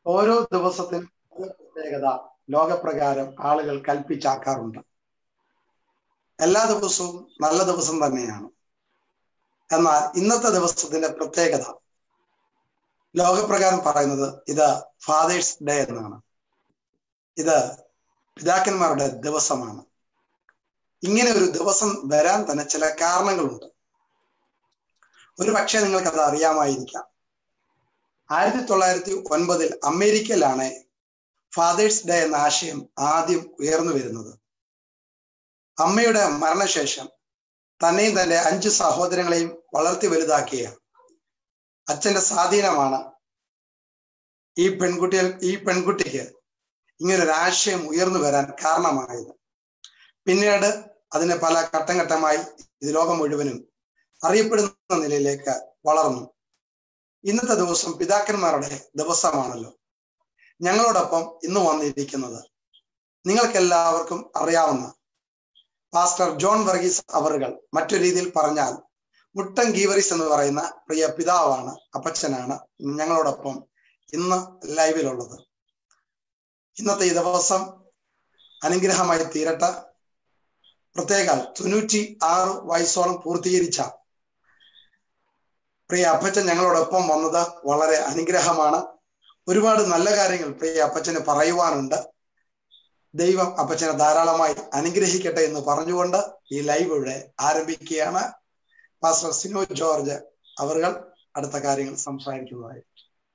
ഓരോ ദിവസത്തിനും ഓരോ പ്രത്യേകത ലോകപ്രകാരം ആളുകൾ കൽപ്പിച്ചാക്കാറുണ്ട് എല്ലാ ദിവസവും നല്ല ദിവസം തന്നെയാണ് എന്നാൽ ഇന്നത്തെ ദിവസത്തിന്റെ പ്രത്യേകത ലോകപ്രകാരം പറയുന്നത് ഇത് ഫാദേഴ്സ് ഡേ എന്നാണ് ഇത് പിതാക്കന്മാരുടെ ദിവസമാണ് ഇങ്ങനെ ഒരു ദിവസം വരാൻ തന്നെ ചില കാരണങ്ങളുണ്ട് ഒരു പക്ഷേ നിങ്ങൾക്ക് അത് അറിയാമായിരിക്കാം ആയിരത്തി തൊള്ളായിരത്തി ഒൻപതിൽ അമേരിക്കയിലാണ് ഫാദേഴ്സ് ഡേ എന്ന ആശയം ആദ്യം ഉയർന്നു വരുന്നത് അമ്മയുടെ മരണശേഷം തന്നെയും തന്റെ അഞ്ച് സഹോദരങ്ങളെയും വളർത്തി വലുതാക്കിയ അച്ഛന്റെ സ്വാധീനമാണ് ഈ പെൺകുട്ടികൾ ഈ പെൺകുട്ടിക്ക് ഇങ്ങനൊരു ആശയം ഉയർന്നു വരാൻ കാരണമായത് പിന്നീട് അതിന് പല ഘട്ടം ഘട്ടമായി ഇത് ലോകം മുഴുവനും അറിയപ്പെടുന്ന നിലയിലേക്ക് വളർന്നു ഇന്നത്തെ ദിവസം പിതാക്കന്മാരുടെ ദിവസമാണല്ലോ ഞങ്ങളോടൊപ്പം ഇന്ന് വന്നിരിക്കുന്നത് നിങ്ങൾക്കെല്ലാവർക്കും അറിയാവുന്ന പാസ്റ്റർ ജോൺ വർഗീസ് അവറുകൾ മറ്റൊരു രീതിയിൽ പറഞ്ഞാൽ മുട്ടൻ ഗീവറിസ് എന്ന് പറയുന്ന പ്രിയ പിതാവാണ് അപ്പച്ചനാണ് ഞങ്ങളോടൊപ്പം ഇന്ന് ലൈവിലുള്ളത് ഇന്നത്തെ ഈ ദിവസം അനുഗ്രഹമായി തീരട്ടെ പ്രത്യേക തൊണ്ണൂറ്റി ആറ് വയസ്സോളം പൂർത്തീകരിച്ച പ്രിയ അപ്പച്ചൻ ഞങ്ങളോടൊപ്പം വന്നത് വളരെ അനുഗ്രഹമാണ് ഒരുപാട് നല്ല കാര്യങ്ങൾ പ്രിയ അപ്പച്ചന് പറയുവാനുണ്ട് ദൈവം അപ്പച്ചനെ ധാരാളമായി അനുഗ്രഹിക്കട്ടെ എന്ന് പറഞ്ഞുകൊണ്ട് ഈ ലൈവ് ഇവിടെ ആരംഭിക്കുകയാണ് പാസ്റ്റർ സിനോ ജോർജ് അവർ അടുത്ത കാര്യങ്ങൾ സംസാരിക്കുന്നതായിരിക്കും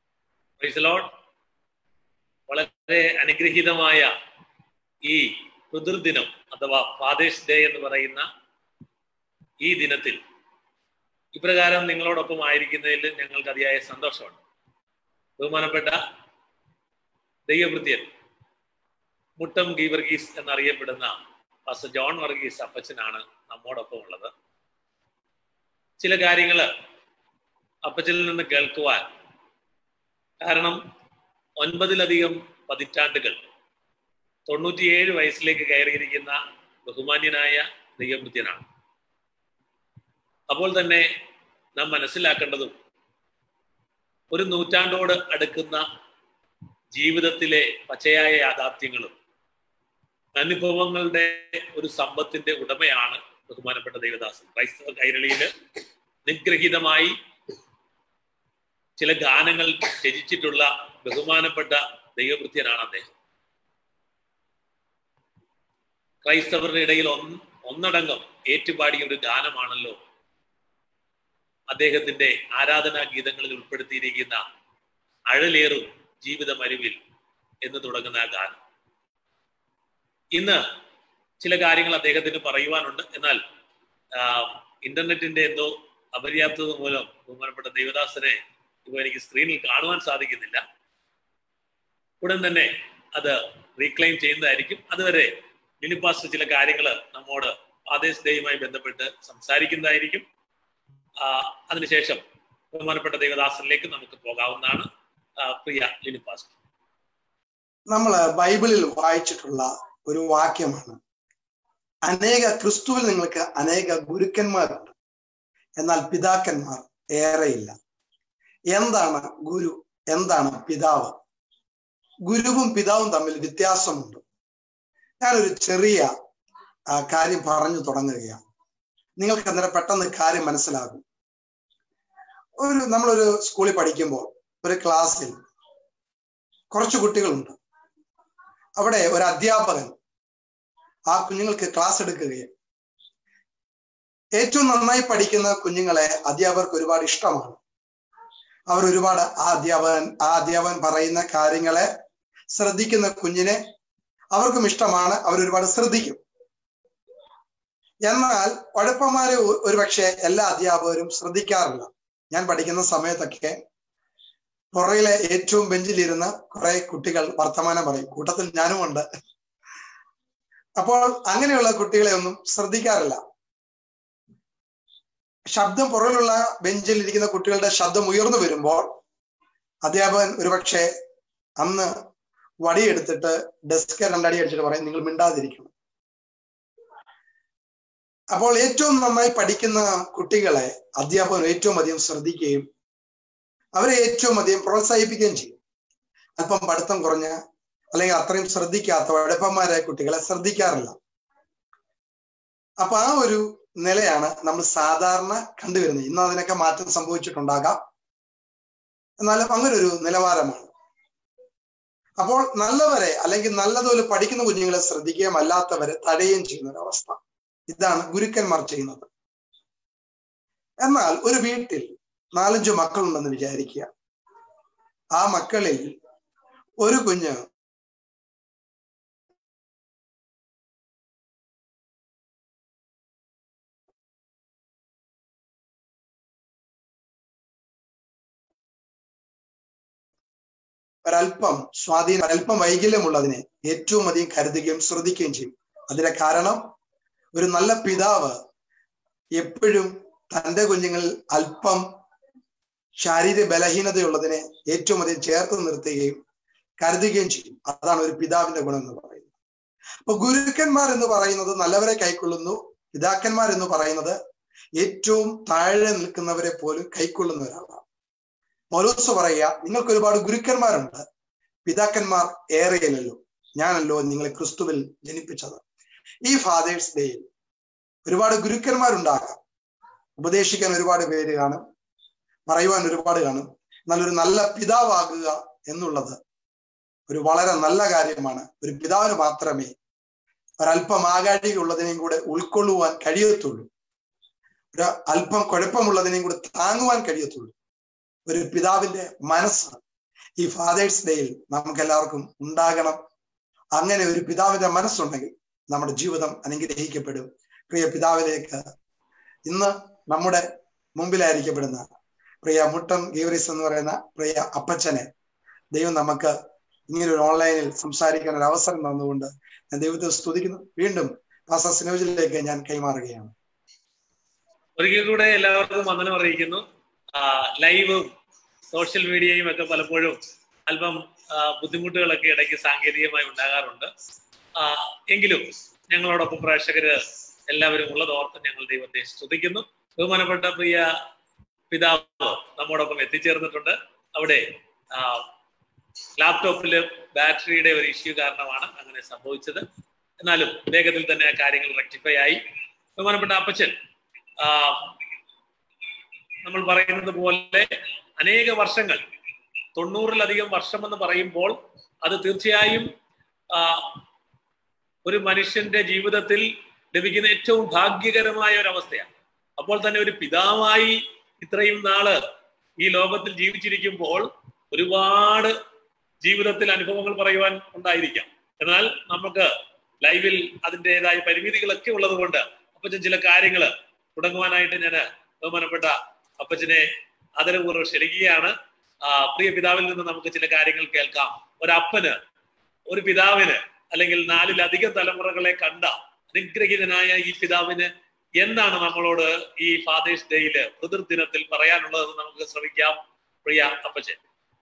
വളരെ അനുഗ്രഹീതമായ ഈ പിതൃദിനം അഥവാ ഫാദേഴ്സ് ഡേ എന്ന് പറയുന്ന ഈ ദിനത്തിൽ ഇപ്രകാരം നിങ്ങളോടൊപ്പം ആയിരിക്കുന്നതിൽ ഞങ്ങൾക്ക് അതിയായ സന്തോഷമുണ്ട് ബഹുമാനപ്പെട്ട ദൈവവൃത്യൻ മുട്ടം ഗീവർഗീസ് എന്നറിയപ്പെടുന്ന പാസ്റ്റർ ജോൺ വർഗീസ് അപ്പച്ചനാണ് നമ്മോടൊപ്പം ഉള്ളത് ചില കാര്യങ്ങൾ അപ്പച്ചനിൽ നിന്ന് കേൾക്കുവാൻ കാരണം ഒൻപതിലധികം പതിറ്റാണ്ടുകൾ തൊണ്ണൂറ്റിയേഴ് വയസ്സിലേക്ക് കയറിയിരിക്കുന്ന ബഹുമാന്യനായ ദൈവവൃത്യനാണ് അപ്പോൾ തന്നെ നാം മനസ്സിലാക്കേണ്ടതും ഒരു നൂറ്റാണ്ടോട് അടുക്കുന്ന ജീവിതത്തിലെ പച്ചയായ യാഥാർത്ഥ്യങ്ങളും അനുഭവങ്ങളുടെ ഒരു സമ്പത്തിന്റെ ഉടമയാണ് ബഹുമാനപ്പെട്ട ദൈവദാസൻ ക്രൈസ്തവ കൈരളിയില് നിഗ്രഹീതമായി ചില ഗാനങ്ങൾ രചിച്ചിട്ടുള്ള ബഹുമാനപ്പെട്ട ദൈവവൃത്യനാണ് അദ്ദേഹം ക്രൈസ്തവരുടെ ഇടയിൽ ഒന്ന് ഒന്നടങ്കം ഏറ്റുപാടിയ ഒരു ഗാനമാണല്ലോ അദ്ദേഹത്തിന്റെ ആരാധനാ ഗീതങ്ങളിൽ ഉൾപ്പെടുത്തിയിരിക്കുന്ന അഴലേറും ജീവിത മരുവിൽ എന്ന് തുടങ്ങുന്ന ആ ഗാനം ഇന്ന് ചില കാര്യങ്ങൾ അദ്ദേഹത്തിന് പറയുവാനുണ്ട് എന്നാൽ ഇന്റർനെറ്റിന്റെ എന്തോ അപര്യാപ്തത മൂലം ബഹുമാനപ്പെട്ട ദൈവദാസനെ ഇപ്പോൾ എനിക്ക് സ്ക്രീനിൽ കാണുവാൻ സാധിക്കുന്നില്ല ഉടൻ തന്നെ അത് റീക്ലെയിം ചെയ്യുന്നതായിരിക്കും അതുവരെ ലിനിപ്പാസ് ചില കാര്യങ്ങൾ നമ്മോട് ഫാദേഴ്സ് ഡേയുമായി ബന്ധപ്പെട്ട് സംസാരിക്കുന്നതായിരിക്കും അതിനുശേഷം ബഹുമാനപ്പെട്ട ദൈവദാസനിലേക്ക് നമുക്ക് പോകാവുന്നതാണ് പ്രിയ ലിനിപ്പാസ് നമ്മൾ ബൈബിളിൽ വായിച്ചിട്ടുള്ള ഒരു വാക്യമാണ് അനേക ക്രിസ്തുവിൽ നിങ്ങൾക്ക് അനേക ഗുരുക്കന്മാരുണ്ട് എന്നാൽ പിതാക്കന്മാർ ഏറെയില്ല എന്താണ് ഗുരു എന്താണ് പിതാവ് ഗുരുവും പിതാവും തമ്മിൽ വ്യത്യാസമുണ്ട് ഞാനൊരു ചെറിയ കാര്യം പറഞ്ഞു തുടങ്ങുകയാണ് നിങ്ങൾക്ക് അന്നേരം പെട്ടെന്ന് കാര്യം മനസ്സിലാകും ഒരു നമ്മളൊരു സ്കൂളിൽ പഠിക്കുമ്പോൾ ഒരു ക്ലാസ്സിൽ കുറച്ച് കുട്ടികളുണ്ട് അവിടെ ഒരു അധ്യാപകൻ ആ കുഞ്ഞുങ്ങൾക്ക് ക്ലാസ് എടുക്കുകയും ഏറ്റവും നന്നായി പഠിക്കുന്ന കുഞ്ഞുങ്ങളെ അധ്യാപകർക്ക് ഒരുപാട് ഇഷ്ടമാണ് അവർ ഒരുപാട് ആ അധ്യാപകൻ ആ അധ്യാപകൻ പറയുന്ന കാര്യങ്ങളെ ശ്രദ്ധിക്കുന്ന കുഞ്ഞിനെ അവർക്കും ഇഷ്ടമാണ് അവർ ഒരുപാട് ശ്രദ്ധിക്കും എന്നാൽ ഉഴപ്പന്മാരെ ഒരുപക്ഷെ എല്ലാ അധ്യാപകരും ശ്രദ്ധിക്കാറില്ല ഞാൻ പഠിക്കുന്ന സമയത്തൊക്കെ പുറകിലെ ഏറ്റവും ബെഞ്ചിലിരുന്ന് കുറെ കുട്ടികൾ വർത്തമാനം പറയും കൂട്ടത്തിൽ ഞാനുമുണ്ട് അപ്പോൾ അങ്ങനെയുള്ള കുട്ടികളെ ഒന്നും ശ്രദ്ധിക്കാറില്ല ശബ്ദം പുറകിലുള്ള ബെഞ്ചിൽ ഇരിക്കുന്ന കുട്ടികളുടെ ശബ്ദം ഉയർന്നു വരുമ്പോൾ അധ്യാപകൻ ഒരുപക്ഷെ അന്ന് വടിയെടുത്തിട്ട് ഡെസ്ക് രണ്ടടി അടിച്ചിട്ട് പറയും നിങ്ങൾ മിണ്ടാതിരിക്കണം അപ്പോൾ ഏറ്റവും നന്നായി പഠിക്കുന്ന കുട്ടികളെ അധ്യാപകൻ ഏറ്റവും അധികം ശ്രദ്ധിക്കുകയും അവരെ ഏറ്റവും അധികം പ്രോത്സാഹിപ്പിക്കുകയും ചെയ്യും അല്പം പഠിത്തം കുറഞ്ഞ അല്ലെങ്കിൽ അത്രയും ശ്രദ്ധിക്കാത്ത ഉഴപ്പന്മാരായ കുട്ടികളെ ശ്രദ്ധിക്കാറില്ല അപ്പൊ ആ ഒരു നിലയാണ് നമ്മൾ സാധാരണ കണ്ടുവരുന്നത് ഇന്ന് അതിനൊക്കെ മാറ്റം സംഭവിച്ചിട്ടുണ്ടാകാം എന്നാലും അങ്ങനെ ഒരു നിലവാരമാണ് അപ്പോൾ നല്ലവരെ അല്ലെങ്കിൽ നല്ലതുപോലെ പഠിക്കുന്ന കുഞ്ഞുങ്ങളെ ശ്രദ്ധിക്കുകയും അല്ലാത്തവരെ തടയുകയും ചെയ്യുന്ന ഒരു അവസ്ഥ ഇതാണ് ഗുരുക്കന്മാർ ചെയ്യുന്നത് എന്നാൽ ഒരു വീട്ടിൽ നാലഞ്ചു മക്കളുണ്ടെന്ന് വിചാരിക്കുക ആ മക്കളിൽ ഒരു കുഞ്ഞ് ഒരല്പം സ്വാധീനം ഒരല്പം വൈകല്യമുള്ളതിനെ ഏറ്റവും അധികം കരുതുകയും ശ്രദ്ധിക്കുകയും ചെയ്യും അതിന്റെ കാരണം ഒരു നല്ല പിതാവ് എപ്പോഴും തന്റെ കുഞ്ഞുങ്ങളിൽ അല്പം ശാരീരിക ബലഹീനതയുള്ളതിനെ ഏറ്റവും അധികം ചേർത്ത് നിർത്തുകയും കരുതുകയും ചെയ്യും അതാണ് ഒരു പിതാവിന്റെ ഗുണം എന്ന് പറയുന്നത് അപ്പൊ ഗുരുക്കന്മാർ എന്ന് പറയുന്നത് നല്ലവരെ കൈക്കൊള്ളുന്നു പിതാക്കന്മാർ എന്ന് പറയുന്നത് ഏറ്റവും താഴെ നിൽക്കുന്നവരെ പോലും കൈക്കൊള്ളുന്ന ഒരാളാണ് മൗലൂസ് പറയുക നിങ്ങൾക്ക് ഒരുപാട് ഗുരുക്കന്മാരുണ്ട് പിതാക്കന്മാർ ഏറെയല്ലോ ഞാനല്ലോ നിങ്ങളെ ക്രിസ്തുവിൽ ജനിപ്പിച്ചത് ഈ ഫാദേഴ്സ് ഡേയിൽ ഒരുപാട് ഗുരുക്കന്മാരുണ്ടാകാം ഉപദേശിക്കാൻ ഒരുപാട് പേര് കാണും പറയുവാൻ ഒരുപാട് കാണും എന്നാൽ ഒരു നല്ല പിതാവാകുക എന്നുള്ളത് ഒരു വളരെ നല്ല കാര്യമാണ് ഒരു പിതാവിന് മാത്രമേ ഒരല്പം ആകാഴികയുള്ളതിനെയും കൂടെ ഉൾക്കൊള്ളുവാൻ കഴിയത്തുള്ളൂ ഒരു അല്പം കുഴപ്പമുള്ളതിനെയും കൂടെ താങ്ങുവാൻ കഴിയത്തുള്ളൂ ഒരു പിതാവിന്റെ മനസ്സ് ഈ ഫാദേഴ്സ് ഡേയിൽ നമുക്ക് എല്ലാവർക്കും ഉണ്ടാകണം അങ്ങനെ ഒരു പിതാവിന്റെ മനസ്സുണ്ടെങ്കിൽ നമ്മുടെ ജീവിതം അനുഗ്രഹിക്കപ്പെടും പ്രിയ പിതാവിലേക്ക് ഇന്ന് നമ്മുടെ മുമ്പിലായിരിക്കപ്പെടുന്ന പ്രിയ മുട്ടം ഗീവറിസ് എന്ന് പറയുന്ന പ്രിയ അപ്പച്ചനെ ദൈവം നമുക്ക് ഇങ്ങനെ ഒരു ഓൺലൈനിൽ സംസാരിക്കാൻ ഒരു അവസരം തന്നുകൊണ്ട് ഞാൻ ദൈവത്തെ സ്തുതിക്കുന്നു വീണ്ടും പാസ സിനോജിലേക്ക് ഞാൻ കൈമാറുകയാണ് ഒരിക്കൽ കൂടെ എല്ലാവർക്കും വന്ദനം അറിയിക്കുന്നു ലൈവും സോഷ്യൽ മീഡിയയും ഒക്കെ പലപ്പോഴും അല്പം ബുദ്ധിമുട്ടുകളൊക്കെ ഇടയ്ക്ക് സാങ്കേതികമായി ഉണ്ടാകാറുണ്ട് എങ്കിലും ഞങ്ങളോടൊപ്പം പ്രേക്ഷകര് എല്ലാവരും ഉള്ളത് ഓർത്ത് ഞങ്ങൾ ദൈവത്തെ സ്തുതിക്കുന്നു ബഹുമാനപ്പെട്ട പ്രിയ പിതാവ് നമ്മോടൊപ്പം എത്തിച്ചേർന്നിട്ടുണ്ട് അവിടെ ലാപ്ടോപ്പില് ബാറ്ററിയുടെ ഒരു ഇഷ്യൂ കാരണമാണ് അങ്ങനെ സംഭവിച്ചത് എന്നാലും വേഗത്തിൽ തന്നെ ആ കാര്യങ്ങൾ റെക്ടിഫൈ ആയി ബഹുമാനപ്പെട്ട അപ്പച്ചൻ നമ്മൾ പറയുന്നത് പോലെ അനേക വർഷങ്ങൾ തൊണ്ണൂറിലധികം വർഷം എന്ന് പറയുമ്പോൾ അത് തീർച്ചയായും ഒരു മനുഷ്യന്റെ ജീവിതത്തിൽ ലഭിക്കുന്ന ഏറ്റവും ഭാഗ്യകരമായ ഒരു അവസ്ഥയാണ് അപ്പോൾ തന്നെ ഒരു പിതാവായി ഇത്രയും നാള് ഈ ലോകത്തിൽ ജീവിച്ചിരിക്കുമ്പോൾ ഒരുപാട് ജീവിതത്തിൽ അനുഭവങ്ങൾ പറയുവാൻ ഉണ്ടായിരിക്കാം എന്നാൽ നമുക്ക് ലൈവിൽ അതിൻ്റെതായ പരിമിതികളൊക്കെ ഉള്ളത് കൊണ്ട് അപ്പച്ചൻ ചില കാര്യങ്ങൾ തുടങ്ങുവാനായിട്ട് ഞാൻ ബഹുമാനപ്പെട്ട അപ്പച്ചനെ ആദരപൂർവ്വം ക്ഷണിക്കുകയാണ് പ്രിയ പിതാവിൽ നിന്ന് നമുക്ക് ചില കാര്യങ്ങൾ കേൾക്കാം ഒരപ്പന് ഒരു പിതാവിന് അല്ലെങ്കിൽ നാലിലധികം തലമുറകളെ കണ്ട അനുഗ്രഹീതനായ ഈ പിതാവിന് എന്താണ് നമ്മളോട് ഈ ഫാദേഴ്സ് ഡേയില് പിതൃദിനത്തിൽ പറയാനുള്ളതെന്ന് നമുക്ക് ശ്രമിക്കാം പ്രിയ അപ്പച്ചൻ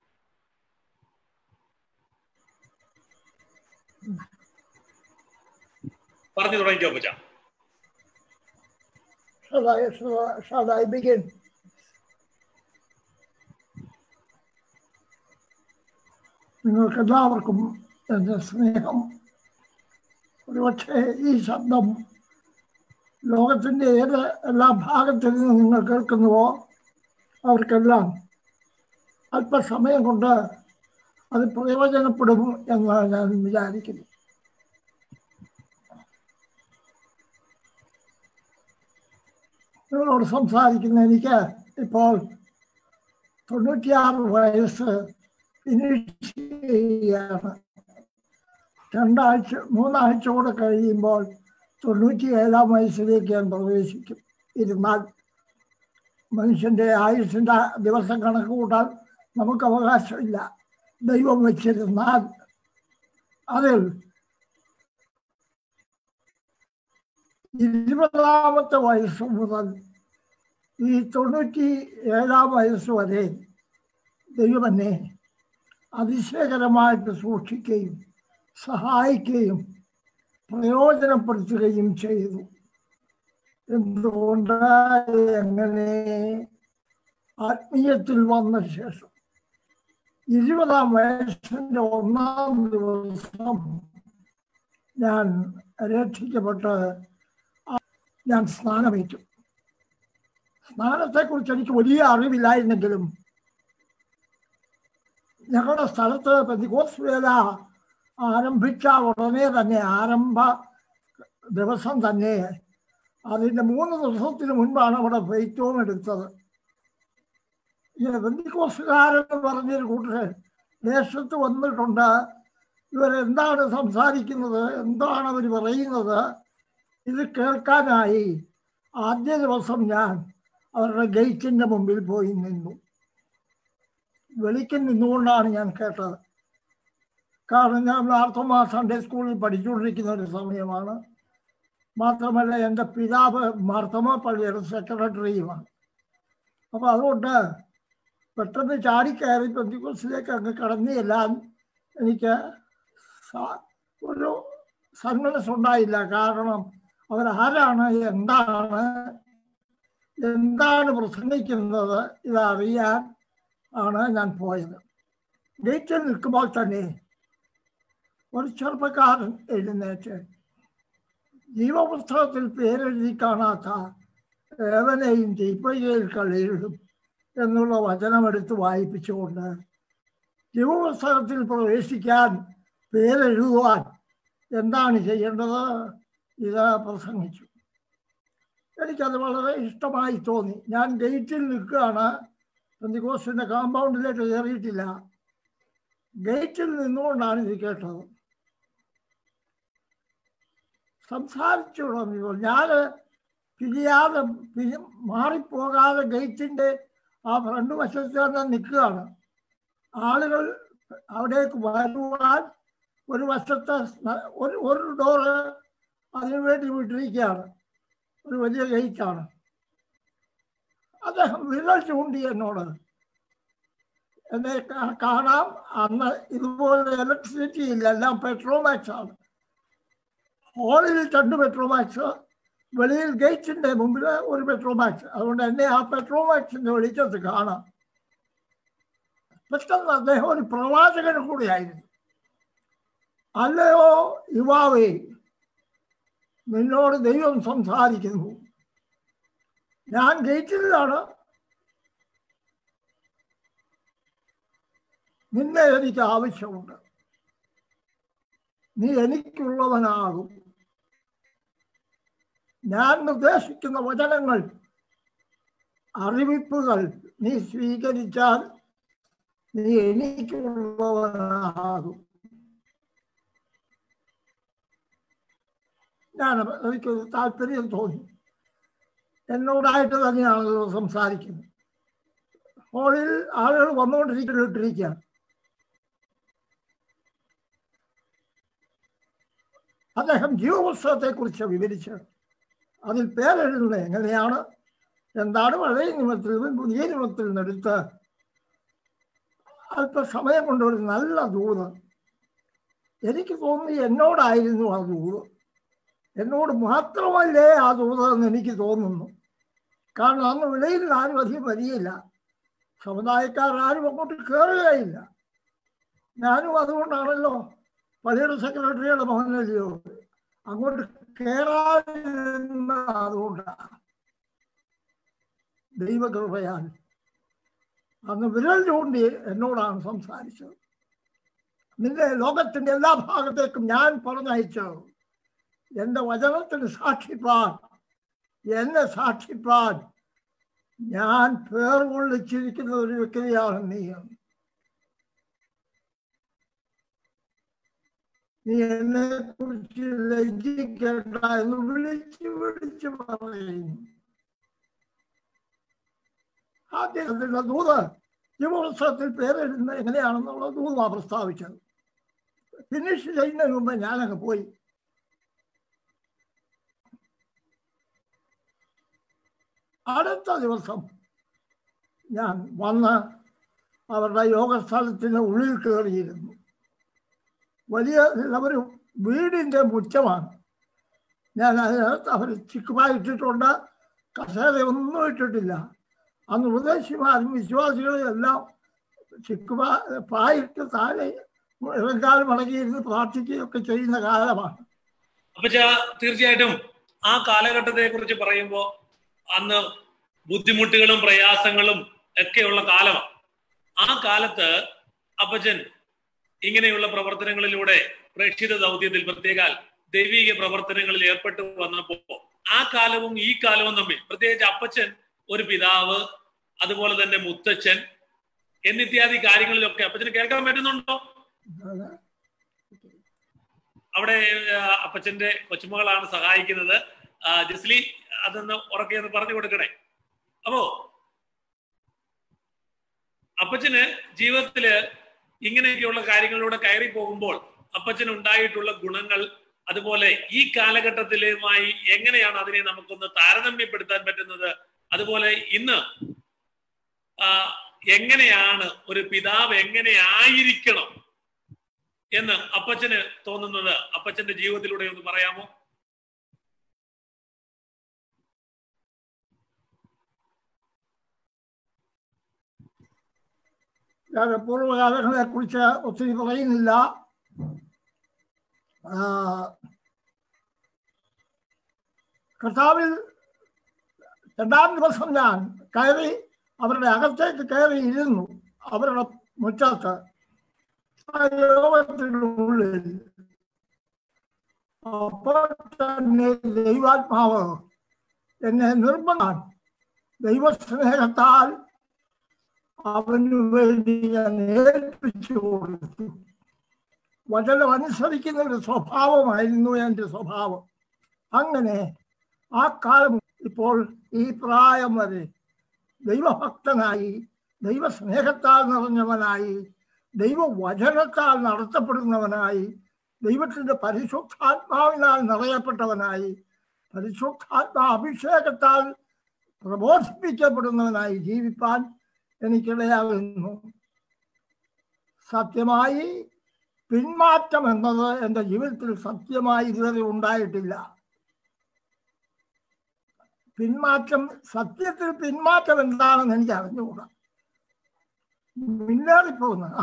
പറഞ്ഞു തുടങ്ങിക്കോ അപ്പച്ച Shall I, shall I, shall I begin? നിങ്ങൾക്ക് എല്ലാവർക്കും എൻ്റെ സ്നേഹം ഒരുപക്ഷെ ഈ ശബ്ദം ലോകത്തിൻ്റെ ഏത് എല്ലാ ഭാഗത്തിൽ നിന്ന് നിങ്ങൾ കേൾക്കുന്നുവോ അവർക്കെല്ലാം അല്പസമയം കൊണ്ട് അത് പ്രയോജനപ്പെടും എന്നാണ് ഞാൻ വിചാരിക്കുന്നു നിങ്ങളോട് സംസാരിക്കുന്ന എനിക്ക് ഇപ്പോൾ തൊണ്ണൂറ്റിയാറ് വയസ്സ് ഫിനിഷ് ചെയ്യുകയാണ് രണ്ടാഴ്ച മൂന്നാഴ്ച കൂടെ കഴിയുമ്പോൾ തൊണ്ണൂറ്റി ഏഴാം വയസ്സിലേക്ക് ഞാൻ പ്രവേശിക്കും ഇരുന്നാൽ മനുഷ്യൻ്റെ ആയുസിൻ്റെ ദിവസം കണക്ക് കൂട്ടാൻ നമുക്ക് അവകാശമില്ല ദൈവം വെച്ചിരുന്നാൽ അതിൽ ഇരുപതാമത്തെ വയസ്സ് മുതൽ ഈ തൊണ്ണൂറ്റി ഏഴാം വയസ്സ് വരെ ദൈവം എന്നെ അതിശയകരമായിട്ട് സൂക്ഷിക്കുകയും സഹായിക്കുകയും പ്രയോജനപ്പെടുത്തുകയും ചെയ്തു എന്തുകൊണ്ട് എങ്ങനെ ആത്മീയത്തിൽ വന്ന ശേഷം ഇരുപതാം വയസ്സിന്റെ ഒന്നാം ദിവസം ഞാൻ രക്ഷിക്കപ്പെട്ട് ആ- ഞാൻ സ്നാനമേറ്റു സ്നാനത്തെക്കുറിച്ച് എനിക്ക് വലിയ അറിവില്ലായിരുന്നെങ്കിലും ഞങ്ങളുടെ സ്ഥലത്ത് പെന്തിക്കോസ് വേല ആരംഭിച്ച ഉടനെ തന്നെ ആരംഭ ദിവസം തന്നെ അതിൻ്റെ മൂന്ന് ദിവസത്തിന് മുൻപാണ് അവിടെ ഫെയ്റ്റോം എടുത്തത് ഈ ബന്ധിക്കോസുകാരെന്ന് പറഞ്ഞൊരു കൂട്ടർ ദേശത്ത് വന്നിട്ടുണ്ട് ഇവരെന്താണ് സംസാരിക്കുന്നത് എന്താണ് അവർ പറയുന്നത് ഇത് കേൾക്കാനായി ആദ്യ ദിവസം ഞാൻ അവരുടെ ഗേറ്റിൻ്റെ മുമ്പിൽ പോയി നിന്നു വെളിക്ക് നിന്നുകൊണ്ടാണ് ഞാൻ കേട്ടത് കാരണം ഞാൻ മാർത്തോമ സൺഡേ സ്കൂളിൽ പഠിച്ചുകൊണ്ടിരിക്കുന്ന ഒരു സമയമാണ് മാത്രമല്ല എൻ്റെ പിതാവ് മാർത്തോമ പള്ളിയുടെ സെക്രട്ടറിയുമാണ് അപ്പോൾ അതുകൊണ്ട് പെട്ടെന്ന് ചാടിക്കയറി പെന്തിക്കോസിലേക്ക് അങ്ങ് കടന്നു ചെല്ലാൻ എനിക്ക് സ- ഒരു സന്മനസ് ഉണ്ടായില്ല കാരണം അവരാരാണ് എന്താണ് എന്താണ് പ്രസംഗിക്കുന്നത് ഇതറിയാൻ ആണ് ഞാൻ പോയത് ഗേറ്റിൽ നിൽക്കുമ്പോൾ തന്നെ ഒരു ചെറുപ്പക്കാരൻ എഴുന്നേറ്റ് ജീവപുസ്തകത്തിൽ പേരെഴുതി കാണാത്ത ഏവനെയും തീപ്പയ്യയിൽ കളിയിടും എന്നുള്ള വചനം എടുത്ത് വായിപ്പിച്ചുകൊണ്ട് ജീവപുസ്തകത്തിൽ പ്രവേശിക്കാൻ പേരെഴുതുവാൻ എന്താണ് ചെയ്യേണ്ടത് ഇത് പ്രസംഗിച്ചു എനിക്കത് വളരെ ഇഷ്ടമായി തോന്നി ഞാൻ ഗേറ്റിൽ നിൽക്കുകയാണ് പെന്തിക്കോസിന്റെ കോമ്പൗണ്ടിലേക്ക് കയറിയിട്ടില്ല ഗേറ്റിൽ നിന്നുകൊണ്ടാണ് ഇത് കേട്ടത് സംസാരിച്ചു തുടങ്ങിയപ്പോൾ ഞാൻ പിരിയാതെ പിരി മാറിപ്പോകാതെ ഗേറ്റിന്റെ ആ ഫ്രണ്ട് വശത്ത് തന്നെ നിൽക്കുകയാണ് ആളുകൾ അവിടേക്ക് വരുവാൻ ഒരു വശത്തെ ന- ഒരു ഒരു ഡോറ് അതിനു വേണ്ടി വിട്ടിരിക്കുകയാണ് ഒരു വലിയ ഗേറ്റാണ് അദ്ദേഹം വിരൽ ചൂണ്ടി എന്നോട് എന്നെ കാ- കാണാം അന്ന് ഇതുപോലെ ഇലക്ട്രിസിറ്റി ഇല്ല എല്ലാം പെട്രോമാക്സ് ആണ് ഹോളിൽ രണ്ട് പെട്രോമാക്സ് വെളിയിൽ ഗേറ്റിന്റെ മുമ്പിൽ ഒരു പെട്രോമാക്സ് അതുകൊണ്ട് എന്നെ ആ പെട്രോമാക്സിന്റെ വെളിച്ചത്ത് കാണാം പെട്ടെന്ന് അദ്ദേഹം ഒരു പ്രവാചകനും കൂടിയായിരുന്നു അല്ലയോ യുവാവേ നിന്നോട് ദൈവം സംസാരിക്കുന്നു ഞാൻ ഗേറ്റിലാണ് നിന്നെ എനിക്ക് ആവശ്യമുണ്ട് നീ എനിക്കുള്ളവനാകും ഞാൻ നിർദ്ദേശിക്കുന്ന വചനങ്ങൾ അറിവിപ്പുകൾ നീ സ്വീകരിച്ചാൽ നീ എനിക്കുള്ളവനാകും ഞാൻ എനിക്കൊരു താല്പര്യം തോന്നി എന്നോടായിട്ട് തന്നെയാണല്ലോ സംസാരിക്കുന്നത് ഹോളിൽ ആളുകൾ വന്നുകൊണ്ടിരിക്കുന്നിട്ടിരിക്കുകയാണ് അദ്ദേഹം ജീവപുസ്തകത്തെ കുറിച്ച് വിവരിച്ച് അതിൽ പേരെഴുതുന്നത് എങ്ങനെയാണ് എന്താണ് പഴയ നിയമത്തിൽ നിന്നും പുതിയ നിയമത്തിൽ നിന്നെടുത്ത് അല്പസമയം കൊണ്ട് ഒരു നല്ല ദൂത് എനിക്ക് തോന്നി എന്നോടായിരുന്നു ആ ദൂത് എന്നോട് മാത്രമല്ലേ ആ ദൂത് എന്ന് എനിക്ക് തോന്നുന്നു കാരണം അന്ന് വിളയിൽ ആരും അധികം വരികയില്ല സമുദായക്കാർ ആരും അങ്ങോട്ട് കയറുകയില്ല ഞാനും അതുകൊണ്ടാണല്ലോ പള്ളിയുടെ സെക്രട്ടറിയുടെ മകനല്ലയോ അങ്ങോട്ട് കയറാൻ അതുകൊണ്ടാണ് ദൈവകൃപയാൽ അന്ന് വിരൽ ചൂണ്ടി എന്നോടാണ് സംസാരിച്ചത് നിന്റെ ലോകത്തിന്റെ എല്ലാ ഭാഗത്തേക്കും ഞാൻ പറഞ്ഞയച്ചത് എന്റെ വചനത്തിന് സാക്ഷിപ്പാൻ എന്നെ സാക്ഷിപ്പാൻ ഞാൻ പേർ കൊള്ളിച്ചിരിക്കുന്ന ഒരു വ്യക്തിയാണ് നീ നീ എന്നെ കുറിച്ച് ലജ്ജിക്കേണ്ട എന്ന് വിളിച്ച് വിളിച്ച് പറയുന്നു ആദ്യത്തിന്റെ ദൂത് ജീവോത്സവത്തിൽ പേരെഴുതുന്നത് എങ്ങനെയാണെന്നുള്ള ദൂതാണ് പ്രസ്താവിച്ചത് ഫിനിഷ് ചെയ്യുന്നതിന് മുമ്പ് ഞാനങ്ങ് പോയി അടുത്ത ദിവസം ഞാൻ വന്ന് അവരുടെ യോഗസ്ഥലത്തിന് ഉള്ളിൽ കയറിയിരുന്നു വലിയ ഒരു വീടിൻ്റെ മുറ്റമാണ് ഞാൻ അതിനകത്ത് അവർ ചിക്കുമായിട്ടിട്ടുണ്ട് കസേരയൊന്നും ഇട്ടിട്ടില്ല അന്ന് ഉപദേശിമാരും വിശ്വാസികളും എല്ലാം ചിക്കുമ പായിട്ട് താഴെ ഇറങ്ങാൻ മടങ്ങിയിരുന്ന് പ്രാർത്ഥിക്കുകയൊക്കെ ചെയ്യുന്ന കാലമാണ് അപ്പൊ തീർച്ചയായിട്ടും ആ കാലഘട്ടത്തെ കുറിച്ച് പറയുമ്പോൾ അന്ന് ബുദ്ധിമുട്ടുകളും പ്രയാസങ്ങളും ഒക്കെയുള്ള കാലമാണ് ആ കാലത്ത് അപ്പച്ചൻ ഇങ്ങനെയുള്ള പ്രവർത്തനങ്ങളിലൂടെ പ്രേക്ഷിത ദൗത്യത്തിൽ പ്രത്യേകാൽ ദൈവിക പ്രവർത്തനങ്ങളിൽ ഏർപ്പെട്ടു വന്നപ്പോ ആ കാലവും ഈ കാലവും തമ്മിൽ പ്രത്യേകിച്ച് അപ്പച്ചൻ ഒരു പിതാവ് അതുപോലെ തന്നെ മുത്തച്ഛൻ എന്നിത്യാദി കാര്യങ്ങളിലൊക്കെ അപ്പച്ചന് കേൾക്കാൻ പറ്റുന്നുണ്ടോ അത് അവിടെ ആ, അപ്പച്ചന്റെ കൊച്ചുമകളാണ് സഹായിക്കുന്നത് ആ, ജസ്ലി അതൊന്ന് ഉറക്കെ ഒന്ന് പറഞ്ഞു കൊടുക്കണേ അപ്പോ അപ്പച്ചന് ജീവിതത്തില് ഇങ്ങനെയൊക്കെയുള്ള കാര്യങ്ങളിലൂടെ കയറി പോകുമ്പോൾ അപ്പച്ചന് ഉണ്ടായിട്ടുള്ള ഗുണങ്ങൾ അതുപോലെ ഈ കാലഘട്ടത്തിലുമായി എങ്ങനെയാണ് അതിനെ നമുക്കൊന്ന് താരതമ്യപ്പെടുത്താൻ പറ്റുന്നത് അതുപോലെ ഇന്ന് ആ, എങ്ങനെയാണ് ഒരു പിതാവ് എങ്ങനെ ആയിരിക്കണം എന്ന് അപ്പച്ചന് തോന്നുന്നത് അപ്പച്ചന്റെ ജീവിതത്തിലൂടെ ഒന്ന് പറയാമോ ഞാൻ പൂർവ്വകാലങ്ങളെ കുറിച്ച് ഒത്തിരി പറയുന്നില്ല ആ, കർത്താവിൽ രണ്ടാം ദിവസം ഞാൻ കയറി അവരുടെ അകത്തേക്ക് കയറി ഇരുന്നു അവരുടെ മുറ്റത്ത് ആ യോഗത്തിനുള്ളിൽ അപ്പോൾ തന്നെ ദൈവാത്മാവ് എന്നെ നിർബന്ധാൻ ദൈവസ്നേഹത്താൽ അവന് വേണ്ടി ഞാൻ ഏൽപ്പിച്ചു കൊടുത്തു വചനം അനുസരിക്കുന്ന ഒരു സ്വഭാവമായിരുന്നു എൻ്റെ സ്വഭാവം അങ്ങനെ ആ കാലം ഇപ്പോൾ ഈ പ്രായം വരെ ദൈവഭക്തനായി ദൈവസ്നേഹത്താൽ നിറഞ്ഞവനായി ദൈവവചനത്താൽ നടത്തപ്പെടുന്നവനായി ദൈവത്തിൻ്റെ പരിശുദ്ധാത്മാവിനാൽ നിറയപ്പെട്ടവനായി പരിശുദ്ധാത്മാ അഭിഷേകത്താൽ പ്രബോധിപ്പിക്കപ്പെടുന്നവനായി ജീവിപ്പാൻ എനിക്കിടയാകുന്നു സത്യമായി പിന്മാറ്റം എന്നത് എൻ്റെ ജീവിതത്തിൽ സത്യമായി ഇതുവരെ ഉണ്ടായിട്ടില്ല പിന്മാറ്റം സത്യത്തിൽ പിന്മാറ്റം എന്താണെന്ന് എനിക്ക് അറിഞ്ഞുകൂടാ മുന്നേറിപ്പോകുന്ന ആ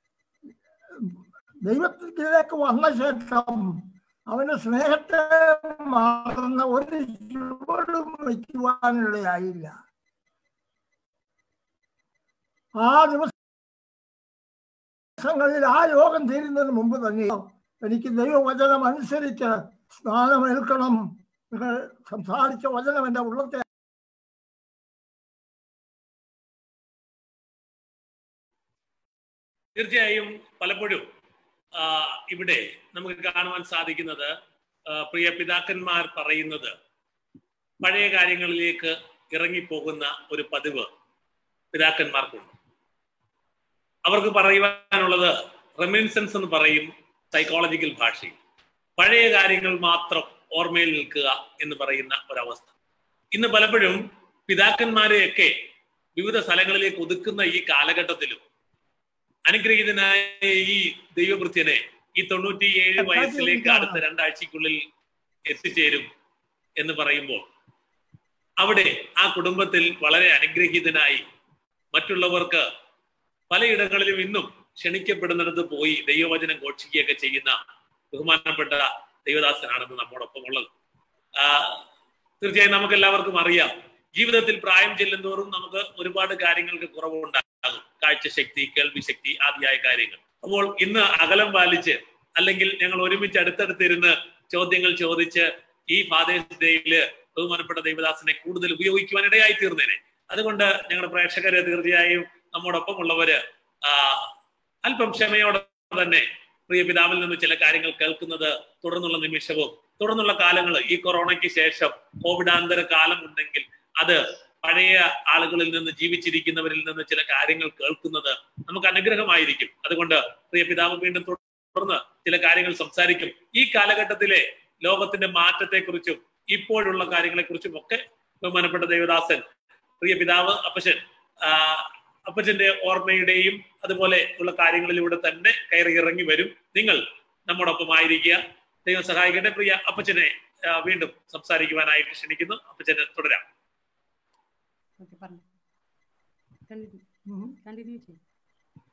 ദൈവത്തിലേക്ക് വന്ന ശേഷം അവന്റെ സ്നേഹത്തെ മറന്ന ഒരു ചുവടും വയ്ക്കുവാനിടയായില്ല ആ ദിവസങ്ങളിൽ ആ യോഗം തീരുന്നതിന് മുമ്പ് തന്നെ എനിക്ക് ദൈവവചനം അനുസരിച്ച് സ്നാനമേൽക്കണം നിങ്ങൾ സംസാരിച്ച വചനം എൻ്റെ ഉള്ളത്തെ തീർച്ചയായും പലപ്പോഴും ആ, ഇവിടെ നമുക്ക് കാണുവാൻ സാധിക്കുന്നത് ആ, പ്രിയ പിതാക്കന്മാർ പറയുന്നത് പഴയ കാര്യങ്ങളിലേക്ക് ഇറങ്ങിപ്പോകുന്ന ഒരു പതിവ് പിതാക്കന്മാർക്കുണ്ട് അവർക്ക് പറയുവാനുള്ളത് റെമിൻസൻസ് എന്ന് പറയും സൈക്കോളജിക്കൽ ഭാഷയിൽ പഴയ കാര്യങ്ങൾ മാത്രം ഓർമ്മയിൽ നിൽക്കുക എന്ന് പറയുന്ന ഒരവസ്ഥ ഇന്ന് പലപ്പോഴും പിതാക്കന്മാരെയൊക്കെ വിവിധ സ്ഥലങ്ങളിലേക്ക് ഒതുക്കുന്ന ഈ കാലഘട്ടത്തിലും അനുഗ്രഹീതനായ ഈ ദൈവഭൃത്യനെ ഈ തൊണ്ണൂറ്റിയേഴ് വയസ്സിലേക്ക് അടുത്ത രണ്ടാഴ്ചക്കുള്ളിൽ എത്തിച്ചേരും എന്ന് പറയുമ്പോൾ അവിടെ ആ കുടുംബത്തിൽ വളരെ അനുഗ്രഹീതനായി മറ്റുള്ളവർക്ക് പലയിടങ്ങളിലും ഇന്നും ക്ഷണിക്കപ്പെടുന്നിടത്ത് പോയി ദൈവവചനം ഘോഷിക്കുകയൊക്കെ ചെയ്യുന്ന ബഹുമാനപ്പെട്ട ദൈവദാസനാണെന്ന് നമ്മോടൊപ്പം ഉള്ളത് ആ, തീർച്ചയായും നമുക്ക് എല്ലാവർക്കും അറിയാം ജീവിതത്തിൽ പ്രായം ചെല്ലുന്തോറും നമുക്ക് ഒരുപാട് കാര്യങ്ങൾക്ക് കുറവുണ്ടാകും കാഴ്ചശക്തി കേൾവി ശക്തി ആദിയായ കാര്യങ്ങൾ അപ്പോൾ ഇന്ന് അകലം പാലിച്ച് അല്ലെങ്കിൽ ഞങ്ങൾ ഒരുമിച്ച് അടുത്തടുത്തിരുന്ന് ചോദ്യങ്ങൾ ചോദിച്ച് ഈ ഫാദേഴ്സ് ഡേയില് ബഹുമാനപ്പെട്ട ദൈവദാസനെ കൂടുതൽ ഉപയോഗിക്കുവാൻ ഇടയായി തീർന്നേനെ അതുകൊണ്ട് ഞങ്ങളുടെ പ്രേക്ഷകര് തീർച്ചയായും നമ്മോടൊപ്പം ഉള്ളവര് ആ, അല്പം ക്ഷമയോടെ തന്നെ പ്രിയ പിതാവിൽ നിന്ന് ചില കാര്യങ്ങൾ കേൾക്കുന്നത് തുടർന്നുള്ള നിമിഷവും തുടർന്നുള്ള കാലങ്ങൾ ഈ കൊറോണയ്ക്ക് ശേഷം കോവിഡാന്തര കാലം ഉണ്ടെങ്കിൽ അത് പഴയ ആളുകളിൽ നിന്ന് ജീവിച്ചിരിക്കുന്നവരിൽ നിന്ന് ചില കാര്യങ്ങൾ കേൾക്കുന്നത് നമുക്ക് അനുഗ്രഹമായിരിക്കും അതുകൊണ്ട് പ്രിയ പിതാവ് വീണ്ടും തുടർന്ന് ചില കാര്യങ്ങൾ സംസാരിക്കും ഈ കാലഘട്ടത്തിലെ ലോകത്തിന്റെ മാറ്റത്തെക്കുറിച്ചും ഇപ്പോഴുള്ള കാര്യങ്ങളെക്കുറിച്ചും ഒക്കെ ബഹുമാനപ്പെട്ട ദേവദാസൻ പ്രിയ പിതാവ് അപ്പച്ചൻ ആ, അപ്പച്ചന്റെ ഓർമ്മയുടെയും അതുപോലെ ഉള്ള കാര്യങ്ങളിലൂടെ തന്നെ കയറി ഇറങ്ങി വരും നിങ്ങൾ നമ്മോടൊപ്പം ആയിരിക്കുക ദൈവം സഹായിക്കട്ടെ പ്രിയ അപ്പച്ചനെ ആ, വീണ്ടും സംസാരിക്കുവാനായിട്ട് ക്ഷണിക്കുന്നു അപ്പച്ചനെ തുടരാം ഓക്കെ പറഞ്ഞു കണ്ടിന്യൂ കണ്ടിന്യൂ ചെയ്യും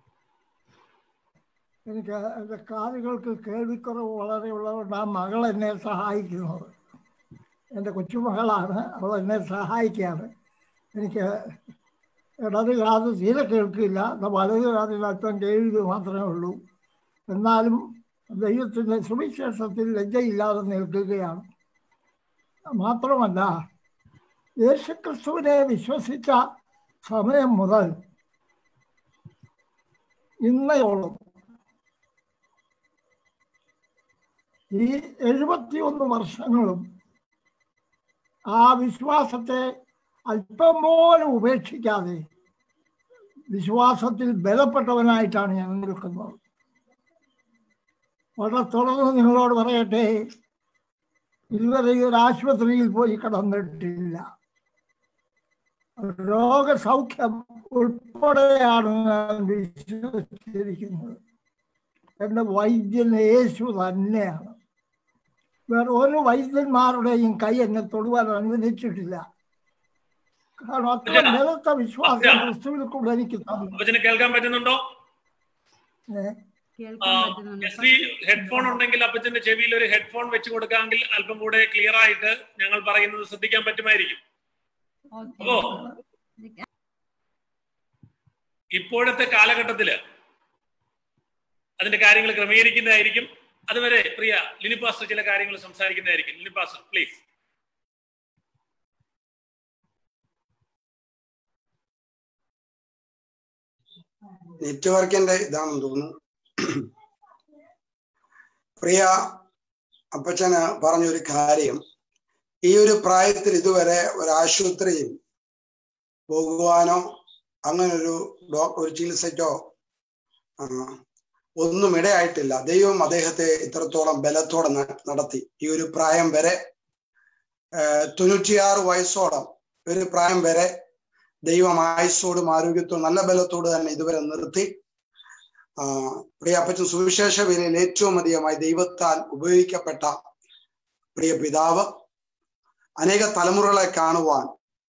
എനിക്ക് എൻ്റെ കാതുകൾക്ക് കേൾവിക്കുറവ് വളരെ ഉള്ളതുകൊണ്ട് ആ മകൾ എന്നെ സഹായിക്കുന്നത് എൻ്റെ കൊച്ചുമകളാണ് അവൾ എന്നെ സഹായിക്കുകയാണ് എനിക്ക് ഇടത് കാത് തീരെ കേൾക്കില്ല എന്നാൽ വലത് കാതിൽ അല്പം കേൾവി മാത്രമേ ഉള്ളൂ എന്നാലും ദൈവത്തിൻ്റെ സുവിശേഷത്തിൽ ലജ്ജയില്ലാതെ നിൽക്കുകയാണ് മാത്രമല്ല യേശുക്രിസ്തുവിനെ വിശ്വസിച്ച സമയം മുതൽ ഇന്നയോളം ഈ എഴുപത്തിയൊന്ന് വർഷങ്ങളും ആ വിശ്വാസത്തെ അല്പം പോലും ഉപേക്ഷിക്കാതെ വിശ്വാസത്തിൽ ബലപ്പെട്ടവനായിട്ടാണ് ഞാൻ നിൽക്കുന്നത് വളരെ തുറന്ന് നിങ്ങളോട് പറയട്ടെ ഇതുവരെ ഈ ഒരു ആശുപത്രിയിൽ പോയി കിടന്നിട്ടില്ല രോഗസൗഖ്യം ഉൾപ്പെടെയാണ് ഞാൻ വിശ്വസിച്ചിരിക്കുന്നത് എൻ്റെ വൈദ്യൻ യേശു തന്നെയാണ് വേറെ ഒരു വൈദ്യന്മാരുടെയും കൈ എന്നെ തൊടുവാൻ അനുവദിച്ചിട്ടില്ല കാരണം അത്ര ബലത്ത വിശ്വാസം ക്രിസ്തുവിൽ കൂടെ എനിക്ക് തന്നു അപ്പച്ചന് കേൾക്കാൻ പറ്റുന്നുണ്ടോ ഏ? കേൾക്കാൻ പറ്റുന്നുണ്ട് എസ് ഹെഡ്ഫോൺ ഉണ്ടെങ്കിൽ അപ്പച്ചന്റെ ചെവിയിൽ ഒരു ഹെഡ്ഫോൺ വെച്ച് കൊടുക്കാമെങ്കിൽ അല്പം കൂടെ ക്ലിയർ ആയിട്ട് ഞങ്ങൾ പറയുന്നത് ശ്രദ്ധിക്കാൻ പറ്റുമായിരിക്കും ഓക്കെ അപ്പോ ഇപ്പോഴത്തെ കാലഘട്ടത്തില് അതിന്റെ കാര്യങ്ങൾ ക്രമീകരിക്കുന്നതായിരിക്കും അതുവരെ പ്രിയ ലിനിപാസ്റ്റർ ചില കാര്യങ്ങൾ സംസാരിക്കുന്നതായിരിക്കും ലിനിപാസ്റ്റർ പ്ലീസ് നെറ്റ്വർക്കിന്റെ ഇതാണെന്ന് തോന്നുന്നു പ്രിയ അപ്പച്ചന് പറഞ്ഞൊരു കാര്യം ഈ ഒരു പ്രായത്തിൽ ഇതുവരെ ഒരു ആശുപത്രിയിൽ പോകുവാനോ അങ്ങനെ ഒരു ഡോ ഒരു ചികിത്സയ്ക്കോ ആ, ഒന്നും ഇടയായിട്ടില്ല ദൈവം അദ്ദേഹത്തെ ഇത്രത്തോളം ബലത്തോടെ ന- നടത്തി ഈ ഒരു പ്രായം വരെ ആ, തൊണ്ണൂറ്റിയാറ് വയസ്സോളം ഒരു പ്രായം വരെ ദൈവം ആയുസ്സോടും ആരോഗ്യത്തോടും നല്ല ബലത്തോട് തന്നെ ഇതുവരെ നിർത്തി ആ, പ്രിയ അപ്പച്ചൻ സുവിശേഷ വിലയിൽ ഏറ്റവും അധികമായി ദൈവത്താൽ ഉപയോഗിക്കപ്പെട്ട പ്രിയ പിതാവ് അനേക തലമുറകളെ കാണുവാൻ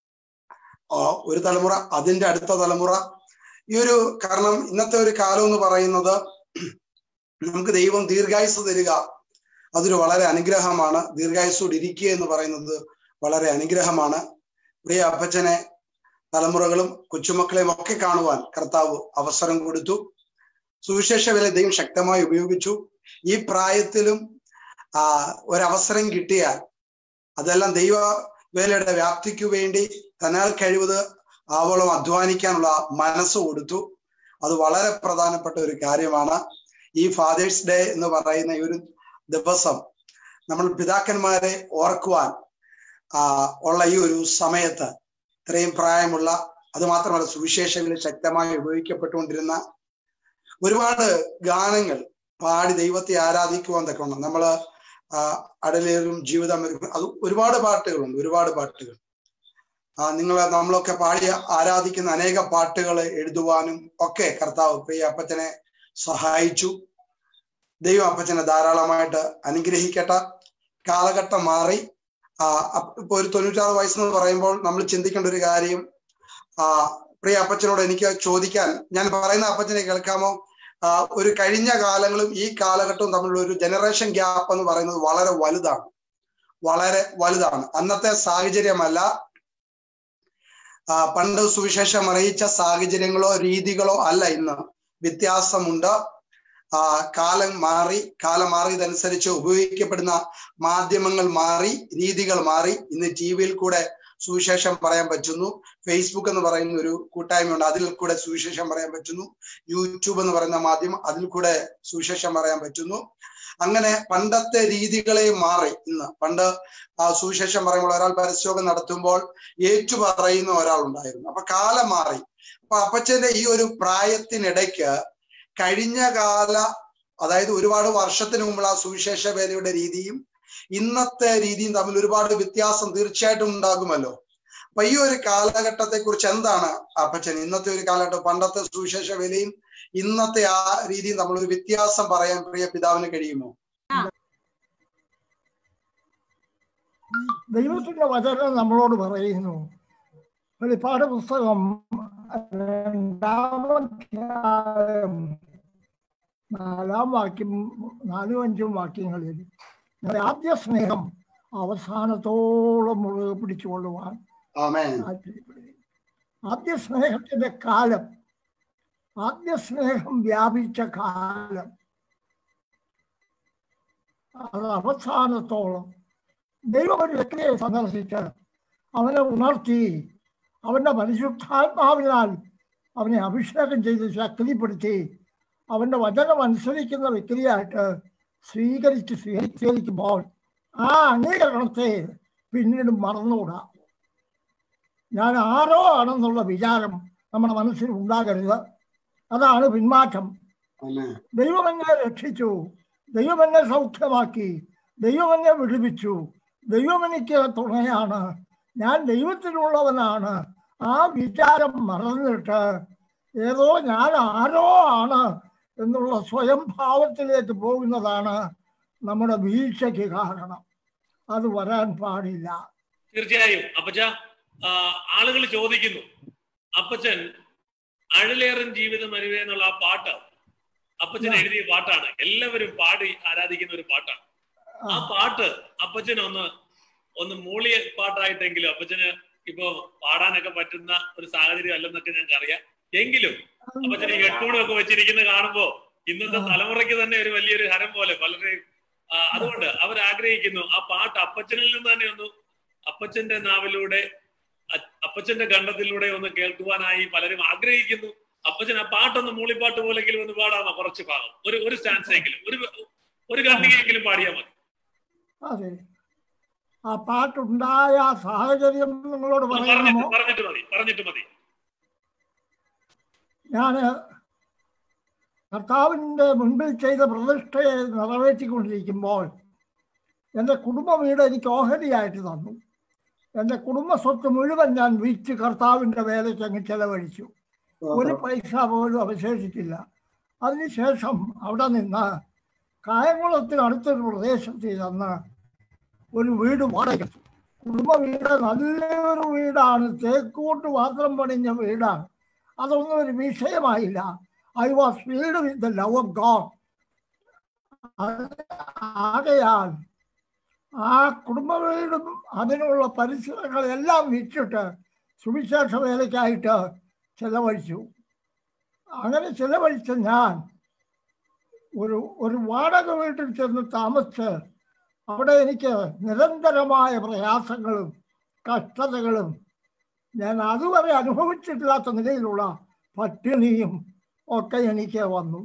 ആ, ഒരു തലമുറ അതിന്റെ അടുത്ത തലമുറ ഈ ഒരു കാരണം ഇന്നത്തെ ഒരു കാലം എന്ന് പറയുന്നത് നമുക്ക് ദൈവം ദീർഘായുസ് തരിക അതൊരു വളരെ അനുഗ്രഹമാണ് ദീർഘായുസോട് ഇരിക്കുക എന്ന് പറയുന്നത് വളരെ അനുഗ്രഹമാണ് പ്രിയ അപ്പച്ചനെ തലമുറകളും കൊച്ചുമക്കളെയും ഒക്കെ കാണുവാൻ കർത്താവ് അവസരം കൊടുത്തു സുവിശേഷ വില ദൈവം ശക്തമായി ഉപയോഗിച്ചു ഈ പ്രായത്തിലും ആ ഒരവസരം കിട്ടിയാൽ അതെല്ലാം ദൈവ വേലയുടെ വ്യാപ്തിക്കു വേണ്ടി തന്നാൽ കഴിവത് ആവോളം അധ്വാനിക്കാനുള്ള മനസ്സ് കൊടുത്തു അത് വളരെ പ്രധാനപ്പെട്ട ഒരു കാര്യമാണ് ഈ ഫാദേഴ്സ് ഡേ എന്ന് പറയുന്ന ഈ ഒരു ദിവസം നമ്മൾ പിതാക്കന്മാരെ ഓർക്കുവാൻ ആ, ഉള്ള ഈ ഒരു സമയത്ത് ഇത്രയും പ്രായമുള്ള അത് മാത്രമല്ല സുവിശേഷങ്ങളിൽ ശക്തമായി ഉപയോഗിക്കപ്പെട്ടുകൊണ്ടിരുന്ന ഒരുപാട് ഗാനങ്ങൾ പാടി ദൈവത്തെ ആരാധിക്കുവാൻ തക്കണം നമ്മള് ആ, അടലേറും ജീവിതം ഒരു- അത് ഒരുപാട് പാട്ടുകളുണ്ട് ഒരുപാട് പാട്ടുകൾ ആ നിങ്ങൾ നമ്മളൊക്കെ പാടി ആരാധിക്കുന്ന അനേക പാട്ടുകൾ എഴുതുവാനും ഒക്കെ കർത്താവ് പ്രിയ അപ്പച്ചനെ സഹായിച്ചു ദൈവം അപ്പച്ചനെ ധാരാളമായിട്ട് അനുഗ്രഹിക്കട്ടെ കാലഘട്ടം മാറി ആ അപ്പ- ഇപ്പൊ ഒരു തൊണ്ണൂറ്റാറ് വയസ്സെന്ന് പറയുമ്പോൾ നമ്മൾ ചിന്തിക്കേണ്ട ഒരു കാര്യം ആ പ്രിയ അപ്പച്ചനോട് എനിക്ക് ചോദിക്കാൻ ഞാൻ പറയുന്ന അപ്പച്ചനെ കേൾക്കാമോ ആ, ഒരു കഴിഞ്ഞ കാലങ്ങളും ഈ കാലഘട്ടവും തമ്മിലുള്ള ഒരു ജനറേഷൻ ഗ്യാപ്പ് എന്ന് പറയുന്നത് വളരെ വലുതാണ് വളരെ വലുതാണ് അന്നത്തെ സാഹചര്യമല്ല ആ, പണ്ട് സുവിശേഷം അറിയിച്ച സാഹചര്യങ്ങളോ രീതികളോ അല്ല ഇന്ന് വ്യത്യാസമുണ്ട് ആ കാലം മാറി കാലം മാറിയതനുസരിച്ച് ഉപയോഗിക്കപ്പെടുന്ന മാധ്യമങ്ങൾ മാറി രീതികൾ മാറി ഇന്ന് ടി വിയിൽ കൂടെ സുവിശേഷം പറയാൻ പറ്റുന്നു ഫേസ്ബുക്ക് എന്ന് പറയുന്ന ഒരു കൂട്ടായ്മയുണ്ട് അതിൽ കൂടെ സുവിശേഷം പറയാൻ പറ്റുന്നു യൂട്യൂബ് എന്ന് പറയുന്ന മാധ്യമം അതിൽ കൂടെ സുവിശേഷം പറയാൻ പറ്റുന്നു അങ്ങനെ പണ്ടത്തെ രീതികളെ മാറി ഇന്ന് പണ്ട് ആ സുവിശേഷം പറയുമ്പോൾ ഒരാൾ പരസ്യോഗം നടത്തുമ്പോൾ ഏറ്റു പറയുന്ന ഒരാളുണ്ടായിരുന്നു അപ്പൊ കാലം മാറി അപ്പൊ അപ്പച്ചന്റെ ഈ ഒരു പ്രായത്തിനിടയ്ക്ക് കഴിഞ്ഞ കാല അതായത് ഒരുപാട് വർഷത്തിന് മുമ്പുള്ള ആ സുവിശേഷ വേലയുടെ രീതിയും ഇന്നത്തെ രീതിയും തമ്മിൽ ഒരുപാട് വ്യത്യാസം തീർച്ചയായിട്ടും ഉണ്ടാകുമല്ലോ അപ്പൊ ഈ ഒരു കാലഘട്ടത്തെ കുറിച്ച് എന്താണ് അപ്പച്ചൻ ഇന്നത്തെ ഒരു കാലഘട്ടം പണ്ടത്തെ സുവിശേഷ വേലയും ഇന്നത്തെ ആ രീതിയും തമ്മിൽ ഒരു വ്യത്യാസം പറയാൻ പ്രിയ പിതാവിന് കഴിയുമോ ദൈവത്തിന്റെ വചനം നമ്മളോട് പറയുന്നു വെളിപ്പാട് പുസ്തകം രണ്ടാമധ്യായം നാലാം വാക്യം നാലും അഞ്ചും വാക്യങ്ങളിൽ ഞങ്ങളുടെ ആദ്യ സ്നേഹം അവസാനത്തോളം മുറുകെ പിടിച്ചുകൊള്ളുവാൻ ആമേൻ താല്പര്യപ്പെടുകയും ആദ്യ സ്നേഹത്തിന്റെ കാലം ആദ്യ സ്നേഹം വ്യാപിച്ച കാലം അത് അവസാനത്തോളം ദൈവം ഒരു വ്യക്തിയെ സന്ദർശിച്ച് അവനെ ഉണർത്തി അവന്റെ പരിശുദ്ധാത്മാവിനാൽ അവനെ അഭിഷേകം ചെയ്ത് ശക്തിപ്പെടുത്തി അവന്റെ വചനം അനുസരിക്കുന്ന വ്യക്തിയായിട്ട് സ്വീകരിച്ച് സ്വീകരിക്കുമ്പോൾ ആ അംഗീകരണത്തെ പിന്നീട് മറന്നുകൂടാ ഞാൻ ആരോ ആണെന്നുള്ള വിചാരം നമ്മുടെ മനസ്സിൽ ഉണ്ടാകരുത് അതാണ് പിന്മാറ്റം ആമേൻ ദൈവം എന്നെ രക്ഷിച്ചു ദൈവം എന്നെ സൗഖ്യമാക്കി ദൈവം എന്നെ വിടുവിച്ചു ദൈവം എനിക്ക് തുണയാണ് ഞാൻ ദൈവത്തിനുള്ളവനാണ് ആ വിചാരം മറന്നിട്ട് ഏതോ ഞാൻ ആരോ ആണ് എന്നുള്ള സ്വയം ഭാവത്തിലേക്ക് പോകുന്നതാണ് നമ്മുടെ വീഴ്ചയ്ക്ക് കാരണം അത് വരാൻ പാടില്ല തീർച്ചയായും അപ്പച്ച ആളുകൾ ചോദിക്കുന്നു അപ്പച്ചൻ അഴലേറൻ ജീവിതം അരുവേ എന്നുള്ള ആ പാട്ട് അപ്പച്ചൻ Yeah. എഴുതിയ പാട്ടാണ് എല്ലാവരും പാടി ആരാധിക്കുന്ന ഒരു പാട്ടാണ് ആ പാട്ട് അപ്പച്ചന് ഒന്ന് ഒന്ന് മൂളിയ പാട്ടായിട്ടെങ്കിലും അപ്പച്ചന് ഇപ്പൊ പാടാനൊക്കെ പറ്റുന്ന ഒരു സാഹചര്യം അല്ലെന്നൊക്കെ ഞങ്ങൾക്ക് അറിയാം എങ്കിലും അപ്പച്ചന് ഈ ഹെഡ്ഫോണും ഒക്കെ വെച്ചിരിക്കുന്ന കാണുമ്പോ ഇന്നത്തെ ആ. തലമുറയ്ക്ക് തന്നെ ഒരു വലിയൊരു ഹരം പോലെ പലരെയും ആ, അതുകൊണ്ട് അവർ ആഗ്രഹിക്കുന്നു ആ പാട്ട് അപ്പച്ചനിൽ നിന്ന് തന്നെ ഒന്ന് അപ്പച്ചന്റെ നാവിലൂടെ അ- അപ്പച്ചന്റെ ഖണ്ഡത്തിലൂടെ ഒന്ന് കേൾക്കുവാനായി പലരും ആഗ്രഹിക്കുന്നു അപ്പച്ചൻ ആ പാട്ടൊന്ന് മൂളിപ്പാട്ട് പോലെങ്കിലും ഒന്ന് പാടാമോ കുറച്ച് ഭാഗം ഒരു ഒരു സ്റ്റാൻസെങ്കിലും ഒരു ഒരു ഖണ്ഡികയെങ്കിലും പാടിയാൽ മതി അതെ ആ പാട്ടുണ്ടായ ആ സാഹചര്യം നിങ്ങളോട് പറഞ്ഞിട്ട് പറയാമോ പറഞ്ഞിട്ട് മതി പറഞ്ഞിട്ട് മതി ഞാൻ കർത്താവിൻ്റെ മുൻപിൽ ചെയ്ത പ്രതിഷ്ഠയെ നിറവേറ്റിക്കൊണ്ടിരിക്കുമ്പോൾ എൻ്റെ കുടുംബ വീട് എനിക്ക് ഓഹരിയായിട്ട് തന്നു എൻ്റെ കുടുംബ സ്വത്ത് മുഴുവൻ ഞാൻ വിറ്റ് കർത്താവിൻ്റെ വേലയ്ക്ക് അങ്ങ് ചെലവഴിച്ചു ഒരു പൈസ പോലും അവശേഷിച്ചില്ല അതിനുശേഷം അവിടെ നിന്ന് കായംകുളത്തിന് അടുത്തൊരു പ്രദേശത്ത് ചെന്ന് ഒരു വീട് വാടക കുടുംബ വീട് നല്ലൊരു വീടാണ് തേക്കൂട്ട് മാത്രം പണിഞ്ഞ വീടാണ് അതൊന്നും ഒരു വിഷയമായില്ല I was filled with the love of God ആകയാൽ ആ കുടുംബ വീടും അതിനുള്ള പരിസരങ്ങളെല്ലാം വിറ്റിട്ട് സുവിശേഷ വേലയ്ക്കായിട്ട് ചെലവഴിച്ചു അങ്ങനെ ചെലവഴിച്ച ഞാൻ ഒരു ഒരു വാടക വീട്ടിൽ ചെന്ന് താമസിച്ച് അവിടെ എനിക്ക് നിരന്തരമായ പ്രയാസങ്ങളും കഷ്ടതകളും ഞാൻ അതുവരെ അനുഭവിച്ചിട്ടില്ലാത്ത നിലയിലുള്ള പട്ടിണിയും ഒക്കെ എനിക്ക് വന്നു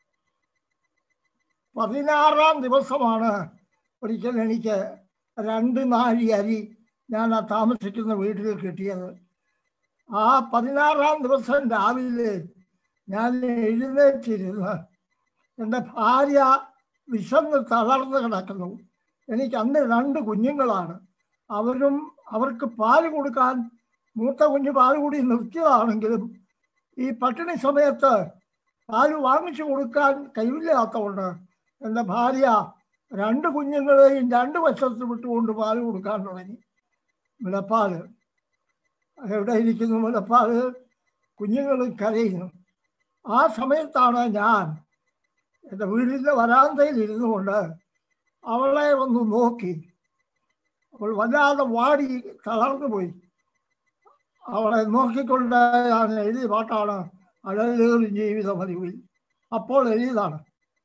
പതിനാറാം ദിവസമാണ് ഒരിക്കൽ എനിക്ക് രണ്ട് നാഴി അരി ഞാൻ ആ താമസിക്കുന്ന വീട്ടിൽ കിട്ടിയത് ആ പതിനാറാം ദിവസം രാവിലെ ഞാൻ എഴുന്നേറ്റിരുന്ന് എൻ്റെ ഭാര്യ വിശന്ന് തളർന്ന് കിടക്കുന്നു എനിക്ക് അന്ന് രണ്ട് കുഞ്ഞുങ്ങളാണ് അവരും അവർക്ക് പാല് കൊടുക്കാൻ മൂത്ത കുഞ്ഞ് പാല് കൂടി നിർത്തിയതാണെങ്കിലും ഈ പട്ടിണി സമയത്ത് പാല് വാങ്ങിച്ചു കൊടുക്കാൻ കഴിവില്ലാത്തതുകൊണ്ട് എൻ്റെ ഭാര്യ രണ്ട് കുഞ്ഞുങ്ങളെയും രണ്ട് വശത്ത് വിട്ടുകൊണ്ട് പാല് കൊടുക്കാൻ തുടങ്ങി മുലപ്പാല് എവിടെ ഇരിക്കുന്നു മുലപ്പാല് കുഞ്ഞുങ്ങൾ കരയുന്നു ആ സമയത്താണ് ഞാൻ എൻ്റെ വീടിൻ്റെ വരാന്തയിൽ ഇരുന്നു കൊണ്ട് അവളെ ഒന്ന് നോക്കി അവൾ വല്ലാതെ വാടി തളർന്നു പോയി അവളെ നോക്കിക്കൊണ്ട് ഞാൻ എഴുതിയ പാട്ടാണ് അഴലേറും ജീവിതം അറിവിൽ അപ്പോൾ എഴുതിയതാണ്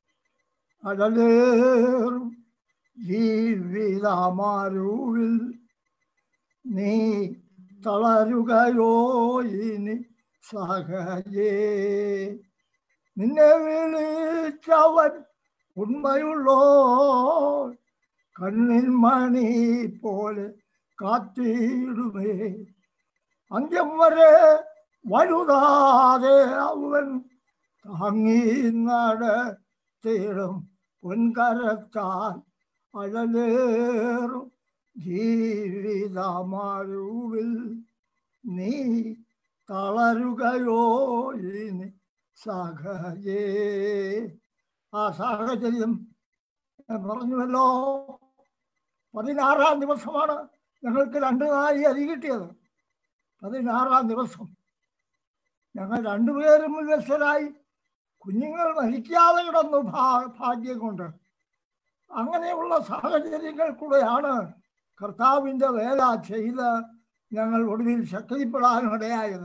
അഴലേറും ജീവിതമാരുവിൽ നീ തളരുകയോ ഇനി സഹജേ നിന്നെ വിളിച്ചവൻ ഉണ്മയുള്ളോ കണ്ണിൽ മണി പോലെ കാത്തിടുമേ അന്ത്യം വരെ വലുതാതെ അവൻ താങ്ങി നടത്തിടും പൊൻകരത്താൽ അഴലേറും ജീവിതമാരുവിൽ നീ തളരുകയോ ഇനി സഹജേ ആ സാഹചര്യം ഞാൻ പറഞ്ഞുവല്ലോ പതിനാറാം ദിവസമാണ് ഞങ്ങൾക്ക് രണ്ട് നാഴി അരി കിട്ടിയത് പതിനാറാം ദിവസം ഞങ്ങൾ രണ്ടുപേരും വിവശരായി കുഞ്ഞുങ്ങൾ മരിക്കാതെ കിടന്നു ഭാ- ഭാഗ്യം കൊണ്ട് അങ്ങനെയുള്ള സാഹചര്യങ്ങൾ കൂടെയാണ് കർത്താവിൻ്റെ വേല ചെയ്ത് ഞങ്ങൾ ഒടുവിൽ ശക്തിപ്പെടാനിടയായത്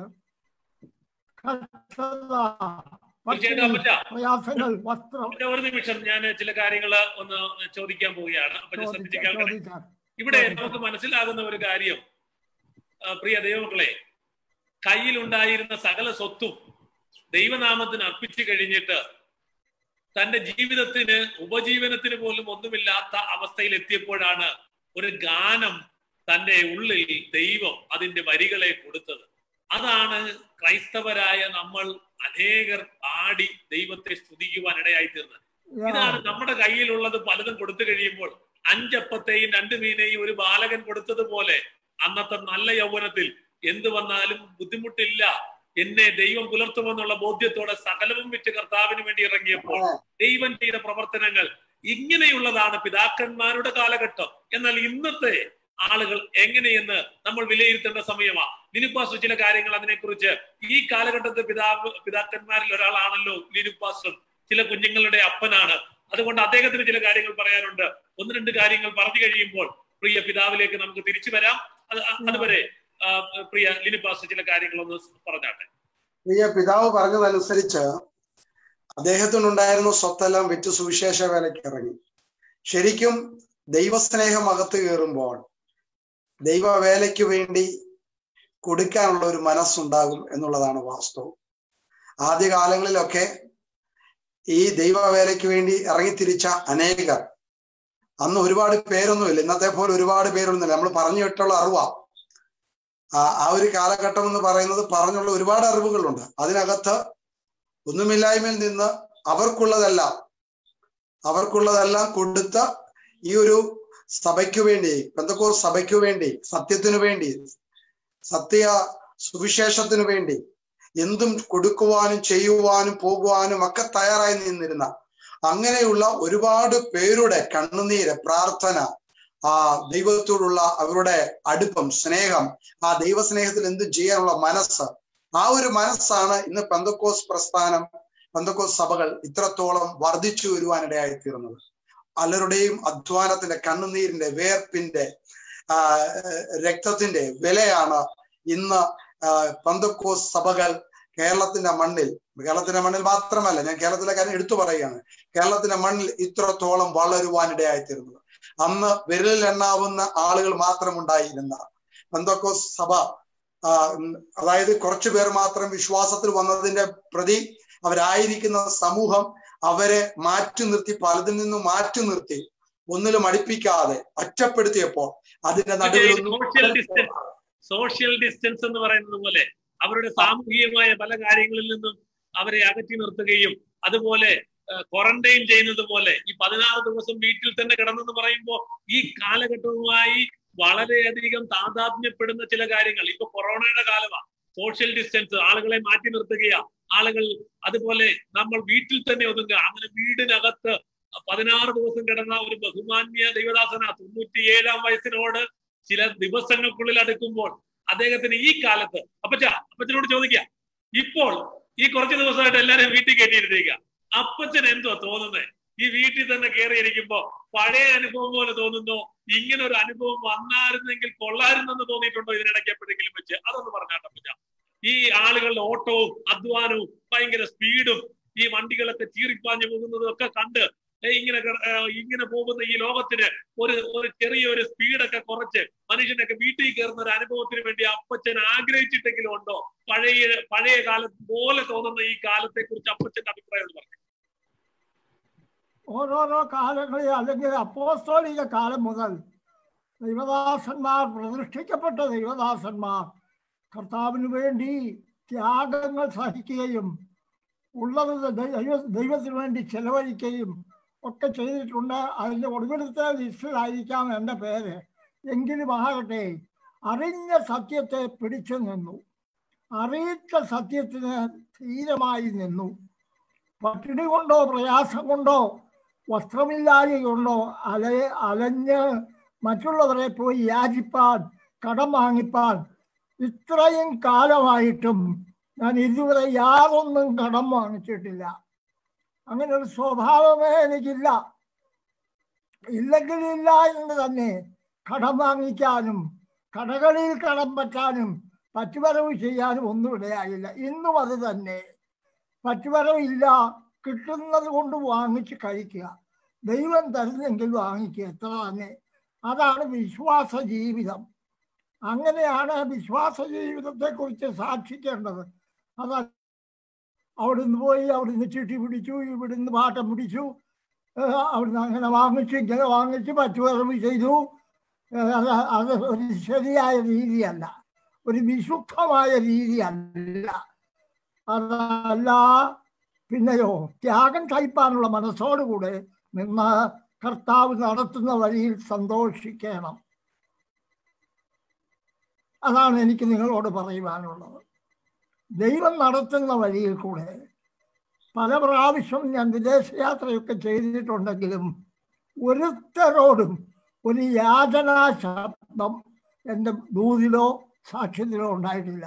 കഷ്ടത, തീർച്ചയായിട്ടും പട്ടിണി, അപ്പച്ച പ്രയാസങ്ങൾ വസ്ത്രം അപ്പച്ച, ഒരു നിമിഷം ഞാൻ ചില കാര്യങ്ങൾ ഒന്ന് ചോദിക്കാൻ പോവുകയാണ് അപ്പച്ച ശ്രദ്ധിച്ച് ചോദിക്കാൻ കേൾക്കണേ ചോദിക്കാൻ ഇവിടെ ചോദിക്കാം. നമുക്ക് മനസ്സിലാകുന്ന ഒരു കാര്യം ആ, പ്രിയ ദൈവമക്കളെ കയ്യിലുണ്ടായിരുന്ന സകല സ്വത്തും ദൈവനാമത്തിന് അർപ്പിച്ചു കഴിഞ്ഞിട്ട് തന്റെ ജീവിതത്തിന് ഉപജീവനത്തിന് പോലും ഒന്നുമില്ലാത്ത അവസ്ഥയിൽ എത്തിയപ്പോഴാണ് ഒരു ഗാനം തന്റെ ഉള്ളിൽ ദൈവം അതിന്റെ വരികളെ കൊടുത്തത് അതാണ് ക്രൈസ്തവരായ നമ്മൾ അനേകർ പാടി ദൈവത്തെ സ്തുതിക്കുവാൻ ഇടയായി തീർന്നത് ഇതാണ് നമ്മുടെ കയ്യിലുള്ളത് പലതും കൊടുത്തു കഴിയുമ്പോൾ അഞ്ചപ്പത്തെയും രണ്ട് മീനെയും ഒരു ബാലകൻ കൊടുത്തതുപോലെ അന്നത്തെ നല്ല യൗവനത്തിൽ എന്ത് വന്നാലും ബുദ്ധിമുട്ടില്ല എന്നെ ദൈവം പുലർത്തുമെന്നുള്ള ബോധ്യത്തോടെ സകലവും വിറ്റ് കർത്താവിന് വേണ്ടി ഇറങ്ങിയപ്പോൾ ദൈവം ചെയ്ത പ്രവർത്തനങ്ങൾ ഇങ്ങനെയുള്ളതാണ് പിതാക്കന്മാരുടെ കാലഘട്ടം എന്നാൽ ഇന്നത്തെ ആളുകൾ എങ്ങനെയെന്ന് നമ്മൾ വിലയിരുത്തേണ്ട സമയമാണ് ലിനുപ്പാസ് ചില കാര്യങ്ങൾ അതിനെക്കുറിച്ച് ഈ കാലഘട്ടത്തെ പിതാവ് പിതാക്കന്മാരിൽ ഒരാളാണല്ലോ ലിനുപ്പാസും ചില കുഞ്ഞുങ്ങളുടെ അപ്പനാണ് അതുകൊണ്ട് അദ്ദേഹത്തിന് ചില കാര്യങ്ങൾ പറയാനുണ്ട് ഒന്ന് രണ്ട് കാര്യങ്ങൾ പറഞ്ഞു കഴിയുമ്പോൾ പ്രിയ പിതാവിലേക്ക് നമുക്ക് തിരിച്ചു വരാം അത് അതുവരെ ആ, പ്രിയ ലിനുപ്പാസ് ചില കാര്യങ്ങൾ ഒന്ന് പറഞ്ഞാട്ടെ പ്രിയ പിതാവ് പറഞ്ഞതനുസരിച്ച് അദ്ദേഹത്തിനുണ്ടായിരുന്ന സ്വത്തെല്ലാം വിറ്റ് സുവിശേഷ വേലയ്ക്ക് ഇറങ്ങി ശരിക്കും ദൈവസ്നേഹം അകത്ത് കയറുമ്പോൾ ദൈവവേലയ്ക്ക് വേണ്ടി കൊടുക്കാനുള്ള ഒരു മനസ്സുണ്ടാകും എന്നുള്ളതാണ് വാസ്തവം ആദ്യകാലങ്ങളിലൊക്കെ ഈ ദൈവവേലയ്ക്ക് വേണ്ടി ഇറങ്ങിത്തിരിച്ച അനേകർ അന്ന് ഒരുപാട് പേരൊന്നുമില്ല ഇന്നത്തെ പോലെ ഒരുപാട് പേരൊന്നുമില്ല നമ്മൾ പറഞ്ഞു കേട്ടുള്ള അറിവാ ആ ആ ഒരു കാലഘട്ടം എന്ന് പറയുന്നത് പറഞ്ഞുള്ള ഒരുപാട് അറിവുകളുണ്ട് അതിനകത്ത് ഒന്നുമില്ലായ്മയിൽ നിന്ന് അവർക്കുള്ളതെല്ലാം അവർക്കുള്ളതെല്ലാം കൊടുത്ത ഈ ഒരു സഭയ്ക്കു വേണ്ടി പെന്തക്കോർ സഭയ്ക്കു വേണ്ടി സത്യത്തിനു വേണ്ടി സത്യ സുവിശേഷത്തിനു വേണ്ടി എന്തും കൊടുക്കുവാനും ചെയ്യുവാനും പോകുവാനും ഒക്കെ തയ്യാറായി നിന്നിരുന്ന അങ്ങനെയുള്ള ഒരുപാട് പേരുടെ കണ്ണുനീര് പ്രാർത്ഥന ആ ദൈവത്തോടുള്ള അവരുടെ അടുപ്പം സ്നേഹം ആ ദൈവസ്നേഹത്തിൽ എന്തും ചെയ്യാനുള്ള മനസ്സ് ആ ഒരു മനസ്സാണ് ഇന്ന് പെന്തക്കോസ് പ്രസ്ഥാനം പെന്തക്കോസ് സഭകൾ ഇത്രത്തോളം വർദ്ധിച്ചു വരുവാനിടയായി തീർന്നത് പലരുടെയും അധ്വാനത്തിന്റെ കണ്ണുനീരിന്റെ വേർപ്പിന്റെ ആ രക്തത്തിന്റെ വിലയാണ് ഇന്ന് പന്തക്കോസ് സഭകൾ കേരളത്തിന്റെ മണ്ണിൽ കേരളത്തിന്റെ മണ്ണിൽ മാത്രമല്ല ഞാൻ കേരളത്തിലെ കാര്യം എടുത്തു പറയുകയാണ് കേരളത്തിന്റെ മണ്ണിൽ ഇത്രത്തോളം വളരുവാനിടയായി തീർന്നത് അന്ന് വിരലിൽ എണ്ണാവുന്ന ആളുകൾ മാത്രം ഉണ്ടായിരുന്ന പന്തക്കോസ് സഭ ആ, അതായത് കുറച്ചു പേർ മാത്രം വിശ്വാസത്തിൽ വന്നതിന്റെ പ്രതി അവരായിരിക്കുന്ന സമൂഹം അവരെ മാറ്റി നിർത്തി പലതിൽ നിന്നും മാറ്റി നിർത്തി ഒന്നിലും അടുപ്പിക്കാതെ ഒറ്റപ്പെടുത്തിയപ്പോൾ അതിന്റെ നടുവിൽ സോഷ്യൽ ഡിസ്റ്റൻസ് സോഷ്യൽ ഡിസ്റ്റൻസ് എന്ന് പറയുന്നത് പോലെ അവരുടെ സാമൂഹികമായ പല കാര്യങ്ങളിൽ നിന്നും അവരെ അകറ്റി നിർത്തുകയും അതുപോലെ ക്വാറന്റൈൻ ചെയ്യുന്നത് പോലെ ഈ പതിനാറ് ദിവസം വീട്ടിൽ തന്നെ കിടന്നെന്ന് പറയുമ്പോൾ ഈ കാലഘട്ടവുമായി വളരെയധികം താതാത്മ്യപ്പെടുന്ന ചില കാര്യങ്ങൾ ഇപ്പൊ കൊറോണയുടെ കാലമാണ് സോഷ്യൽ ഡിസ്റ്റൻസ് ആളുകളെ മാറ്റി നിർത്തുകയാ ആളുകൾ അതുപോലെ നമ്മൾ വീട്ടിൽ തന്നെ ഒതുങ്ങുക അങ്ങനെ വീടിനകത്ത് പതിനാറ് ദിവസം കിടന്ന ഒരു ബഹുമാന്യ ദൈവദാസന തൊണ്ണൂറ്റിയേഴാം വയസ്സിനോട് ചില ദിവസങ്ങൾക്കുള്ളിൽ അടുക്കുമ്പോൾ അദ്ദേഹത്തിന് ഈ കാലത്ത് അപ്പച്ച അപ്പച്ചനോട് ചോദിക്കുക ഇപ്പോൾ ഈ കുറച്ച് ദിവസമായിട്ട് എല്ലാരും വീട്ടിൽ കയറ്റിയിരുന്നേക്കുക അപ്പച്ചൻ എന്തോ തോന്നുന്നത് ഈ വീട്ടിൽ തന്നെ കയറിയിരിക്കുമ്പോ പഴയ അനുഭവം പോലെ തോന്നുന്നോ ഇങ്ങനെ ഒരു അനുഭവം വന്നായിരുന്നെങ്കിൽ കൊള്ളായിരുന്നെന്ന് തോന്നിയിട്ടുണ്ടോ ഇതിനിടയ്ക്ക് എപ്പോഴെങ്കിലും വെച്ച് അതൊന്ന് പറഞ്ഞാട്ടപ്പച്ച ഈ ആളുകളുടെ ഓട്ടവും അധ്വാനവും ഭയങ്കര സ്പീഡും ഈ വണ്ടികളൊക്കെ ചീറിപ്പാഞ്ഞു പോകുന്നതും ഒക്കെ കണ്ട് ഇങ്ങനെ ഇങ്ങനെ പോകുന്ന ഈ ലോകത്തിന് ഒരു ഒരു ചെറിയൊരു സ്പീഡൊക്കെ കുറച്ച് മനുഷ്യനൊക്കെ വീട്ടിൽ കയറുന്ന ഒരു അനുഭവത്തിന് വേണ്ടി അപ്പച്ചൻ ആഗ്രഹിച്ചിട്ടെങ്കിലും ഉണ്ടോ പഴയ പഴയ കാലം പോലെ തോന്നുന്ന ഈ കാലത്തെ കുറിച്ച് അപ്പച്ചന്റെ അഭിപ്രായം പറഞ്ഞു ഓരോരോ കാലങ്ങളിൽ അല്ലെങ്കിൽ അപ്പോസ്തോലിക കാലം മുതൽ ദൈവദാസന്മാർ പ്രതിഷ്ഠിക്കപ്പെട്ട ദൈവദാസന്മാർ കർത്താവിന് വേണ്ടി ത്യാഗങ്ങൾ സഹിക്കുകയും ഉള്ളത് ദൈവ ദൈവത്തിന് വേണ്ടി ചെലവഴിക്കുകയും ഒക്കെ ചെയ്തിട്ടുണ്ട് അതിൻ്റെ ഒടുവിലത്തെ ലിസ്റ്റിലായിരിക്കാം എൻ്റെ പേര് എങ്കിലും ആകട്ടെ അറിഞ്ഞ സത്യത്തെ പിടിച്ചു നിന്നു അറിയിച്ച സത്യത്തിന് ധീരമായി നിന്നു പട്ടിണി കൊണ്ടോ പ്രയാസം കൊണ്ടോ വസ്ത്രമില്ലായ്മ കൊണ്ടോ അല അലഞ്ഞ് മറ്റുള്ളവരെ പോയി യാചിപ്പാൻ കടം വാങ്ങിപ്പാൻ ഇത്രയും കാലമായിട്ടും ഞാൻ ഇതുവരെ യാതൊന്നും കടം വാങ്ങിച്ചിട്ടില്ല അങ്ങനെ ഒരു സ്വഭാവമേ എനിക്കില്ല ഇല്ലെങ്കിലില്ല എന്ന് തന്നെ കടം വാങ്ങിക്കാനും കടകളിൽ കടം പറ്റാനും പറ്റുവരവ് ചെയ്യാനും ഒന്നും ഇടയായില്ല ഇന്നും അത് തന്നെ പറ്റുവരവില്ല കിട്ടുന്നത് കൊണ്ട് വാങ്ങിച്ച് കഴിക്കുക ദൈവം തരുന്നെങ്കിൽ വാങ്ങിക്കുക എത്ര തന്നെ അതാണ് വിശ്വാസ ജീവിതം അങ്ങനെയാണ് വിശ്വാസ ജീവിതത്തെക്കുറിച്ച് സാക്ഷിക്കേണ്ടത് അത് അവിടുന്ന് പോയി അവിടുന്ന് ചിട്ടി പിടിച്ചു ഇവിടുന്ന് പാട്ടം പിടിച്ചു ഏഹ് അവിടുന്ന് അങ്ങനെ വാങ്ങിച്ചു ഇങ്ങനെ വാങ്ങിച്ച് പറ്റുവരവ് ചെയ്തു ഏഹ് അത് അത് ഒരു ശരിയായ രീതിയല്ല ഒരു വിശുദ്ധമായ രീതിയല്ല അതല്ല പിന്നെയോ ത്യാഗം കഴിപ്പാനുള്ള മനസ്സോടുകൂടെ നിന്ന് കർത്താവ് നടത്തുന്ന വഴിയിൽ സന്തോഷിക്കണം അതാണ് എനിക്ക് നിങ്ങളോട് പറയുവാനുള്ളത് ദൈവം നടത്തുന്ന വഴിയിൽ കൂടെ പല പ്രാവശ്യം ഞാൻ വിദേശയാത്രയൊക്കെ ചെയ്തിട്ടുണ്ടെങ്കിലും ഒരുത്തരോടും ഒരു യാചനാ ശബ്ദം എൻ്റെ ദൂതിലോ സാക്ഷ്യത്തിലോ ഉണ്ടായിട്ടില്ല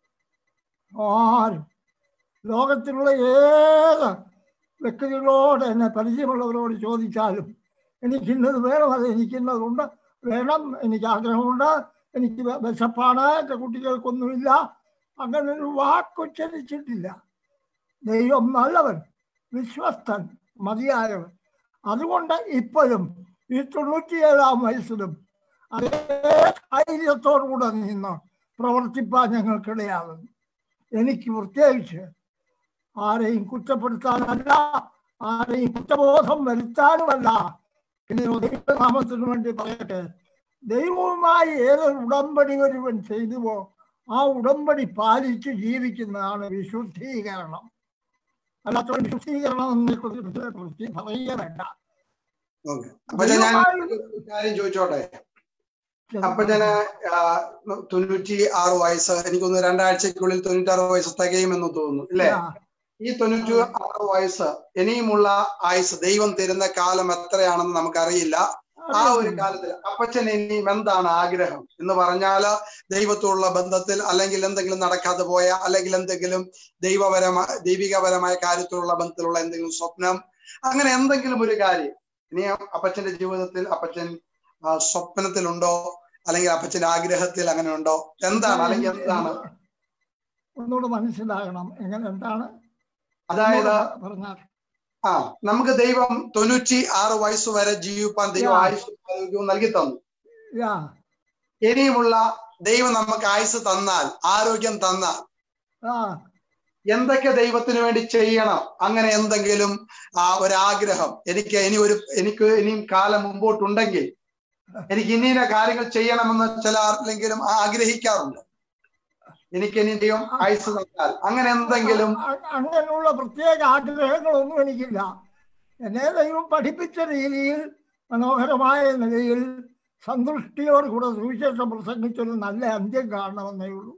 ആരും ലോകത്തിലുള്ള ഏത് വ്യക്തികളോട് എന്നെ പരിചയമുള്ളവരോട് ചോദിച്ചാലും എനിക്കിന്നത് വേണം അത് എനിക്കിന്നതുണ്ട് വേണം എനിക്ക് ആഗ്രഹമുണ്ട് എനിക്ക് വെ- വിശപ്പാണ് എൻ്റെ കുട്ടികൾക്കൊന്നുമില്ല അങ്ങനെ ഒരു വാക്കുച്ചരിച്ചിട്ടില്ല ദൈവം നല്ലവൻ വിശ്വസ്തൻ മതിയായവൻ അതുകൊണ്ട് ഇപ്പോഴും ഈ തൊണ്ണൂറ്റിയേഴാം വയസ്സിലും അതേ ധൈര്യത്തോടുകൂടെ നിന്ന് പ്രവർത്തിപ്പാൻ ഞങ്ങൾക്കിടയാകുന്നു എനിക്ക് പ്രത്യേകിച്ച് ആരെയും കുറ്റപ്പെടുത്താനല്ല ആരെയും കുറ്റബോധം വരുത്താനുമല്ല പിന്നെ ദൈവനാമത്തിന് വേണ്ടി പറയട്ടെ ദൈവവുമായി ഏതൊരു ഉടമ്പടി ഒരുവൻ ചെയ്തുവോ ആ ഉടമ്പടി പാലിച്ച് ജീവിക്കുന്നതാണ് വിശുദ്ധീകരണം അല്ലാത്ത വിശുദ്ധീകരണം എന്നെ കുറിച്ച് പറയുക വേണ്ട ഓക്കെ അപ്പൊ ഞാൻ ഒരു കാര്യം ചോദിച്ചോട്ടെ അപ്പൊ ഞാൻ തൊണ്ണൂറ്റി ആറ് വയസ്സ് എനിക്കൊന്ന് രണ്ടാഴ്ചക്കുള്ളിൽ തൊണ്ണൂറ്റി ആറ് വയസ്സ് തികയുമെന്ന് തോന്നുന്നു ഇല്ലേ ആ, ഈ തൊണ്ണൂറ്റി ആറ് വയസ്സ് ഇനിയുമുള്ള ആയുസ് ദൈവം തരുന്ന കാലം എത്രയാണെന്ന് നമുക്കറിയില്ല ആ ഒരു കാലത്തിൽ അപ്പച്ചൻ ഇനിയും എന്താണ് ആഗ്രഹം എന്ന് പറഞ്ഞാല് ദൈവത്തോടുള്ള ബന്ധത്തിൽ അല്ലെങ്കിൽ എന്തെങ്കിലും നടക്കാതെ പോയ അല്ലെങ്കിൽ എന്തെങ്കിലും ദൈവപരമായ ദൈവികപരമായ കാര്യത്തോടുള്ള ബന്ധത്തിലുള്ള എന്തെങ്കിലും സ്വപ്നം അങ്ങനെ എന്തെങ്കിലും ഒരു കാര്യം ഇനി അപ്പച്ചന്റെ ജീവിതത്തിൽ അപ്പച്ചൻ ആ, സ്വപ്നത്തിലുണ്ടോ അല്ലെങ്കിൽ അപ്പച്ചന്റെ ആഗ്രഹത്തിൽ അങ്ങനെ ഉണ്ടോ എന്താണ് അല്ലെങ്കിൽ എന്താണ് ഒന്നുകൂടെ മനസ്സിലാകണം എങ്ങനെ എന്താണ് അതായത് പറഞ്ഞാൽ ആ നമുക്ക് ദൈവം തൊണ്ണൂറ്റി ആറ് വയസ്സ് വരെ ജീവിപ്പാൻ ദൈവം Yeah. ആയുസ് ആരോഗ്യവും നൽകി തന്നു യാ ഇനിയുമുള്ള ദൈവം നമുക്ക് ആയുസ് തന്നാൽ ആരോഗ്യം തന്നാൽ ആ എന്തൊക്കെ ദൈവത്തിന് വേണ്ടി ചെയ്യണം അങ്ങനെ എന്തെങ്കിലും ആ ഒരാഗ്രഹം എനിക്ക് ഇനി ഒരു എനിക്ക് ഇനിയും കാലം മുമ്പോട്ടുണ്ടെങ്കിൽ എനിക്ക് ഇനിയ കാര്യങ്ങൾ ചെയ്യണമെന്ന് ചില ആരെങ്കിലും ആഗ്രഹിക്കാറുണ്ട് എനിക്ക് ഇനി ദൈവം ആയുസ് തന്നാൽ അങ്ങനെ എന്തെങ്കിലും അ- അങ്ങനെയുള്ള പ്രത്യേക ആഗ്രഹങ്ങളൊന്നും എനിക്കില്ല എന്നെ ദൈവം പഠിപ്പിച്ച രീതിയിൽ മനോഹരമായ നിലയിൽ സന്തുഷ്ടിയോടുകൂടെ സുവിശേഷം പ്രസംഗിച്ചൊരു നല്ല അന്ത്യം കാണണമെന്നേ ഉള്ളൂ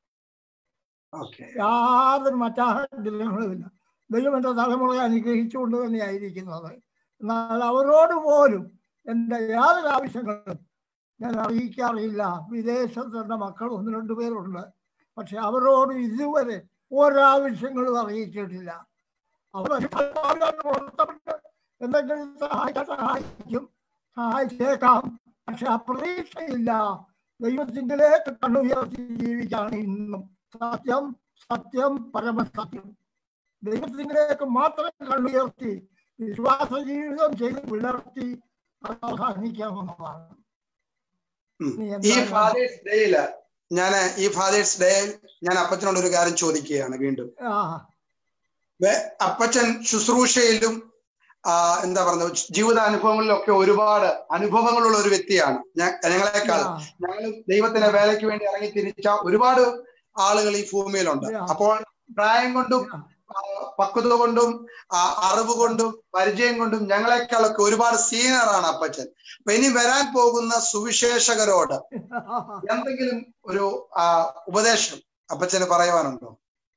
ഓക്കെ യാതൊരു മറ്റാഗ്രഹങ്ങളുമില്ല ദൈവം എൻ്റെ തലമുറയെ അനുഗ്രഹിച്ചുകൊണ്ട് തന്നെയായിരിക്കുന്നത് എന്നാൽ അവരോട് പോലും എൻ്റെ യാതൊരു ആവശ്യങ്ങളും ഞാൻ അറിയിക്കാറില്ല വിദേശത്ത് എൻ്റെ മക്കൾ ഒന്ന് രണ്ട് പേരുണ്ട് പക്ഷെ അവരോട് ഇതുവരെ ഒരാവശ്യങ്ങളും അറിയിച്ചിട്ടില്ല അവർ പുറത്തപ്പെട്ട് എന്തെങ്കിലും സഹായിക്കാൻ സഹായിക്കും സഹായിച്ചേക്കാം പക്ഷെ ആ പ്രതീക്ഷയില്ല ദൈവത്തിങ്കിലേക്ക് കണ്ണുയർത്തി ജീവിക്കാണ് ഇന്നും സത്യം സത്യം പരമസത്യം ദൈവത്തിങ്കിലേക്ക് മാത്രം കണ്ണുയർത്തി വിശ്വാസ ജീവിതം ചെയ്ത് വിളർത്തി അവസാനിക്കാമെന്നതാണ് ഉം. ഇനി ഈ എന്താണ്? ഫാദേഴ്സ് ഡേയില് ഞാൻ ഈ ഫാദേഴ്സ് ഡേയിൽ ഞാൻ അപ്പച്ചനോട് ഒരു കാര്യം ചോദിക്കുകയാണ് വീണ്ടും ആ വേ- അപ്പച്ചൻ ശുശ്രൂഷയിലും ആ, എന്താ പറയുന്നത് ജീവിതാനുഭവങ്ങളിലൊക്കെ ഒരുപാട് അനുഭവങ്ങളുള്ള ഒരു വ്യക്തിയാണ് ഞാൻ ഞങ്ങളെക്കാൾ ആ, ഞങ്ങൾ ദൈവത്തിന്റെ വേലയ്ക്ക് വേണ്ടി ഇറങ്ങി തിരിച്ച ഒരുപാട് ആളുകൾ ഈ ഭൂമിയിലുണ്ട് Yeah. അപ്പോൾ പ്രായം കൊണ്ടും ആ. ആ, പക്വത കൊണ്ടും ആ, അറിവ് കൊണ്ടും പരിചയം കൊണ്ടും ഞങ്ങളെക്കാളൊക്കെ ഒരുപാട് സീനിയറാണ് അപ്പച്ചൻ അപ്പൊ ഇനി വരാൻ പോകുന്ന സുവിശേഷകരോട് എന്തെങ്കിലും ഒരു ആ, ഉപദേശം അപ്പച്ചന് പറയുവാനുണ്ടോ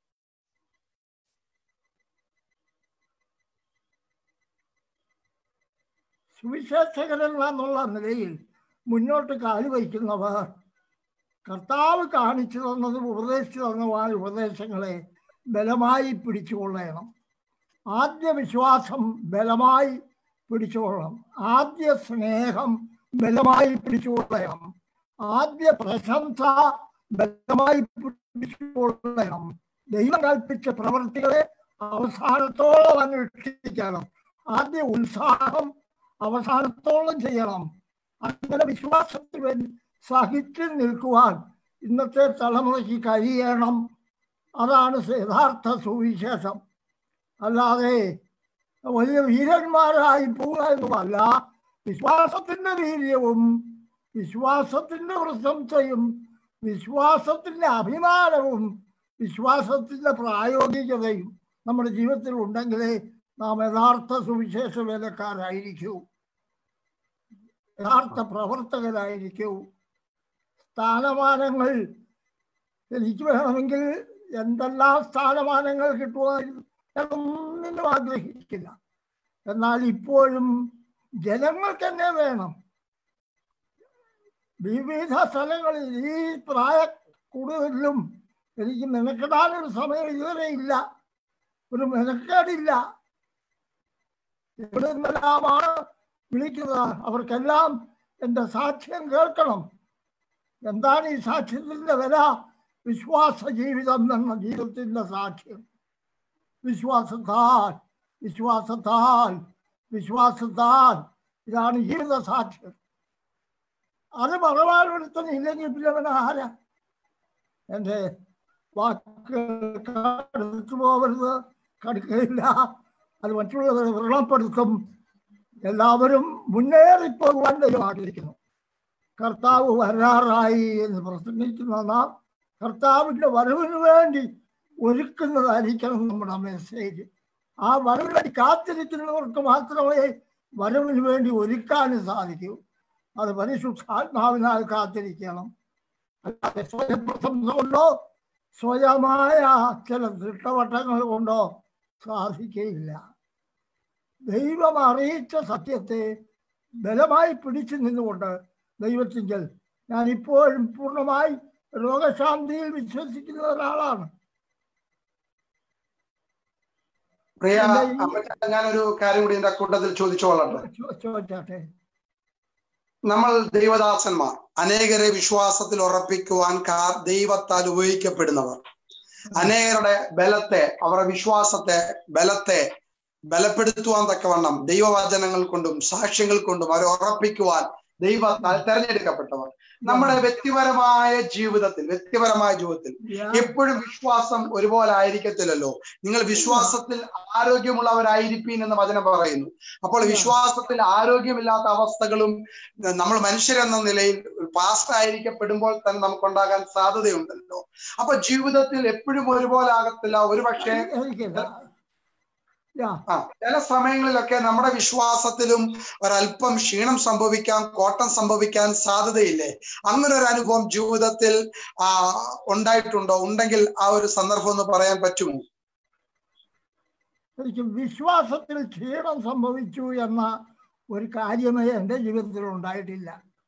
സുവിശേഷകരെന്നുള്ള നിലയിൽ മുന്നോട്ട് കാല് വയ്ക്കുന്നവർ കർത്താവ് കാണിച്ചു തന്നതും ഉപദേശിച്ചു തന്നതുമായ ഉപദേശങ്ങളെ ബലമായി പിടിച്ചുകൊള്ളണം ആദ്യ വിശ്വാസം ബലമായി പിടിച്ചുകൊള്ളണം ആദ്യ സ്നേഹം ബലമായി പിടിച്ചുകൊള്ളണം ആദ്യ പ്രശംസ ബലമായി പിടിച്ചുകൊള്ളണം ദൈവം കൽപ്പിച്ച പ്രവൃത്തികളെ അവസാനത്തോളം അനുഷ്ഠിക്കണം ആദ്യ ഉത്സാഹം അവസാനത്തോളം ചെയ്യണം അങ്ങനെ വിശ്വാസത്തിൽ വേണ്ടി സഹിച്ചു നിൽക്കുവാൻ ഇന്നത്തെ തലമുറയ്ക്ക് കഴിയണം അതാണ് യഥാർത്ഥ സുവിശേഷം അല്ലാതെ വലിയ വീരന്മാരായി പോവുക എന്നുമല്ല വിശ്വാസത്തിന്റെ വീര്യവും വിശ്വാസത്തിന്റെ പ്രശംസയും വിശ്വാസത്തിന്റെ അഭിമാനവും വിശ്വാസത്തിന്റെ പ്രായോഗികതയും നമ്മുടെ ജീവിതത്തിൽ ഉണ്ടെങ്കിലേ നാം യഥാർത്ഥ സുവിശേഷ വേലക്കാരായിരിക്കൂ യഥാർത്ഥ പ്രവർത്തകരായിരിക്കൂ സ്ഥാനമാനങ്ങൾ എനിക്ക് വേണമെങ്കിൽ എന്തെല്ലാം സ്ഥാനമാനങ്ങൾ കിട്ടുമായിരുന്നു എന്നൊന്നിനും ആഗ്രഹിക്കില്ല എന്നാൽ ഇപ്പോഴും ജനങ്ങൾക്ക് തന്നെ വേണം വിവിധ സ്ഥലങ്ങളിൽ ഈ പ്രായ കൂടുതലും എനിക്ക് മെനക്കെടാനൊരു സമയം ഇതുവരെ ഇല്ല ഒരു മെനക്കേടില്ല എവിടെ നിന്നെല്ലാമാണ് വിളിക്കുന്നത് അവർക്കെല്ലാം എൻ്റെ സാക്ഷ്യം കേൾക്കണം എന്താണ് ഈ സാക്ഷ്യത്തിൻ്റെ വില വിശ്വാസ ജീവിതം എന്ന ജീവിതത്തിൻ്റെ സാക്ഷ്യം വിശ്വാസത്താൽ വിശ്വാസത്താൽ വിശ്വാസത്താൽ ഇതാണ് ജീവിത സാക്ഷ്യം അത് ഭഗവാനൊരുത്തൻ ഇല്ലെങ്കിൽ പിന്നെ ആരാ എൻ്റെ വാക്കുകൾ അടുത്തു പോകരുത് കടുക്കയില്ല അത് മറ്റുള്ളവരെ വ്രണപ്പെടുത്തും എല്ലാവരും മുന്നേറിപ്പോകുവാൻ ദൈവം ആഗ്രഹിക്കുന്നു കർത്താവ് വരാറായി എന്ന് പ്രസംഗിക്കുന്ന നാം കർത്താവിൻ്റെ വരവിന് വേണ്ടി ഒരുക്കുന്നതായിരിക്കണം നമ്മുടെ മെസ്സേജ് ആ വരവിന് വേണ്ടി കാത്തിരിക്കുന്നവർക്ക് മാത്രമേ വരവിന് വേണ്ടി ഒരുക്കാനും സാധിക്കൂ അത് പരിശുദ്ധാത്മാവിനാൽ കാത്തിരിക്കണം അല്ലാതെ സ്വയപ്രശംസ കൊണ്ടോ സ്വയമായ ചില ദൃഷ്ടവട്ടങ്ങൾ കൊണ്ടോ സാധിക്കയില്ല ദൈവം അറിയിച്ച സത്യത്തെ ബലമായി പിടിച്ചു നിന്നുകൊണ്ട് ദൈവത്തിങ്കൽ ഞാൻ ഇപ്പോഴും പൂർണ്ണമായി രോഗശാന്തിയിൽ വിശ്വസിക്കുന്ന ഒരാളാണ് പ്രിയ എന്താ ഈ- അമ്മച്ചാ ഞാനൊരു കാര്യം കൂടി എന്റെ കൂട്ടത്തിൽ ചോദിച്ചോളട്ടെ ചോ- ചോദിച്ചാട്ടെ നമ്മൾ ദൈവദാസന്മാർ അനേകരെ വിശ്വാസത്തിൽ ഉറപ്പിക്കുവാൻ കാ- ദൈവത്താൽ ഉപയോഗിക്കപ്പെടുന്നവർ അനേകരുടെ ബലത്തെ അവരുടെ വിശ്വാസത്തെ ബലത്തെ ബലപ്പെടുത്തുവാൻ തക്കവണ്ണം ദൈവവചനങ്ങൾ കൊണ്ടും സാക്ഷ്യങ്ങൾ കൊണ്ടും അവരെ ഉറപ്പിക്കുവാൻ ദൈവത്താൽ തെരഞ്ഞെടുക്കപ്പെട്ടവർ നമ്മുടെ വ്യക്തിപരമായ ജീവിതത്തിൽ വ്യക്തിപരമായ ജീവിതത്തിൽ എപ്പോഴും വിശ്വാസം ഒരുപോലെ ആയിരിക്കത്തില്ലല്ലോ നിങ്ങൾ വിശ്വാസത്തിൽ ആരോഗ്യമുള്ളവരായിരിപ്പീൻ എന്ന് വചനം പറയുന്നു അപ്പോൾ വിശ്വാസത്തിൽ ആരോഗ്യമില്ലാത്ത അവസ്ഥകളും ഏഹ്, നമ്മൾ മനുഷ്യരെന്ന നിലയിൽ പാസ്റ്റ് ആയിരിക്കപ്പെടുമ്പോൾ തന്നെ നമുക്കുണ്ടാകാൻ സാധ്യതയുണ്ടല്ലോ അപ്പൊ ജീവിതത്തിൽ എപ്പോഴും ഒരുപോലെ ആകത്തില്ല ഒരുപക്ഷെ എനിക്കില്ല യാ ആ ചില സമയങ്ങളിലൊക്കെ നമ്മുടെ വിശ്വാസത്തിലും ഒരല്പം ക്ഷീണം സംഭവിക്കാം കോട്ടം സംഭവിക്കാൻ സാധ്യതയില്ലേ അങ്ങനെ ഒരു അനുഭവം ജീവിതത്തിൽ ആ ഉണ്ടായിട്ടുണ്ടോ ഉണ്ടെങ്കിൽ ആ ഒരു സന്ദർഭം ഒന്ന് പറയാൻ പറ്റുമോ എനിക്ക് വിശ്വാസത്തിൽ ക്ഷീണം സംഭവിച്ചു എന്ന ഒരു കാര്യമേ എൻ്റെ ജീവിതത്തിൽ ഉണ്ടായിട്ടില്ല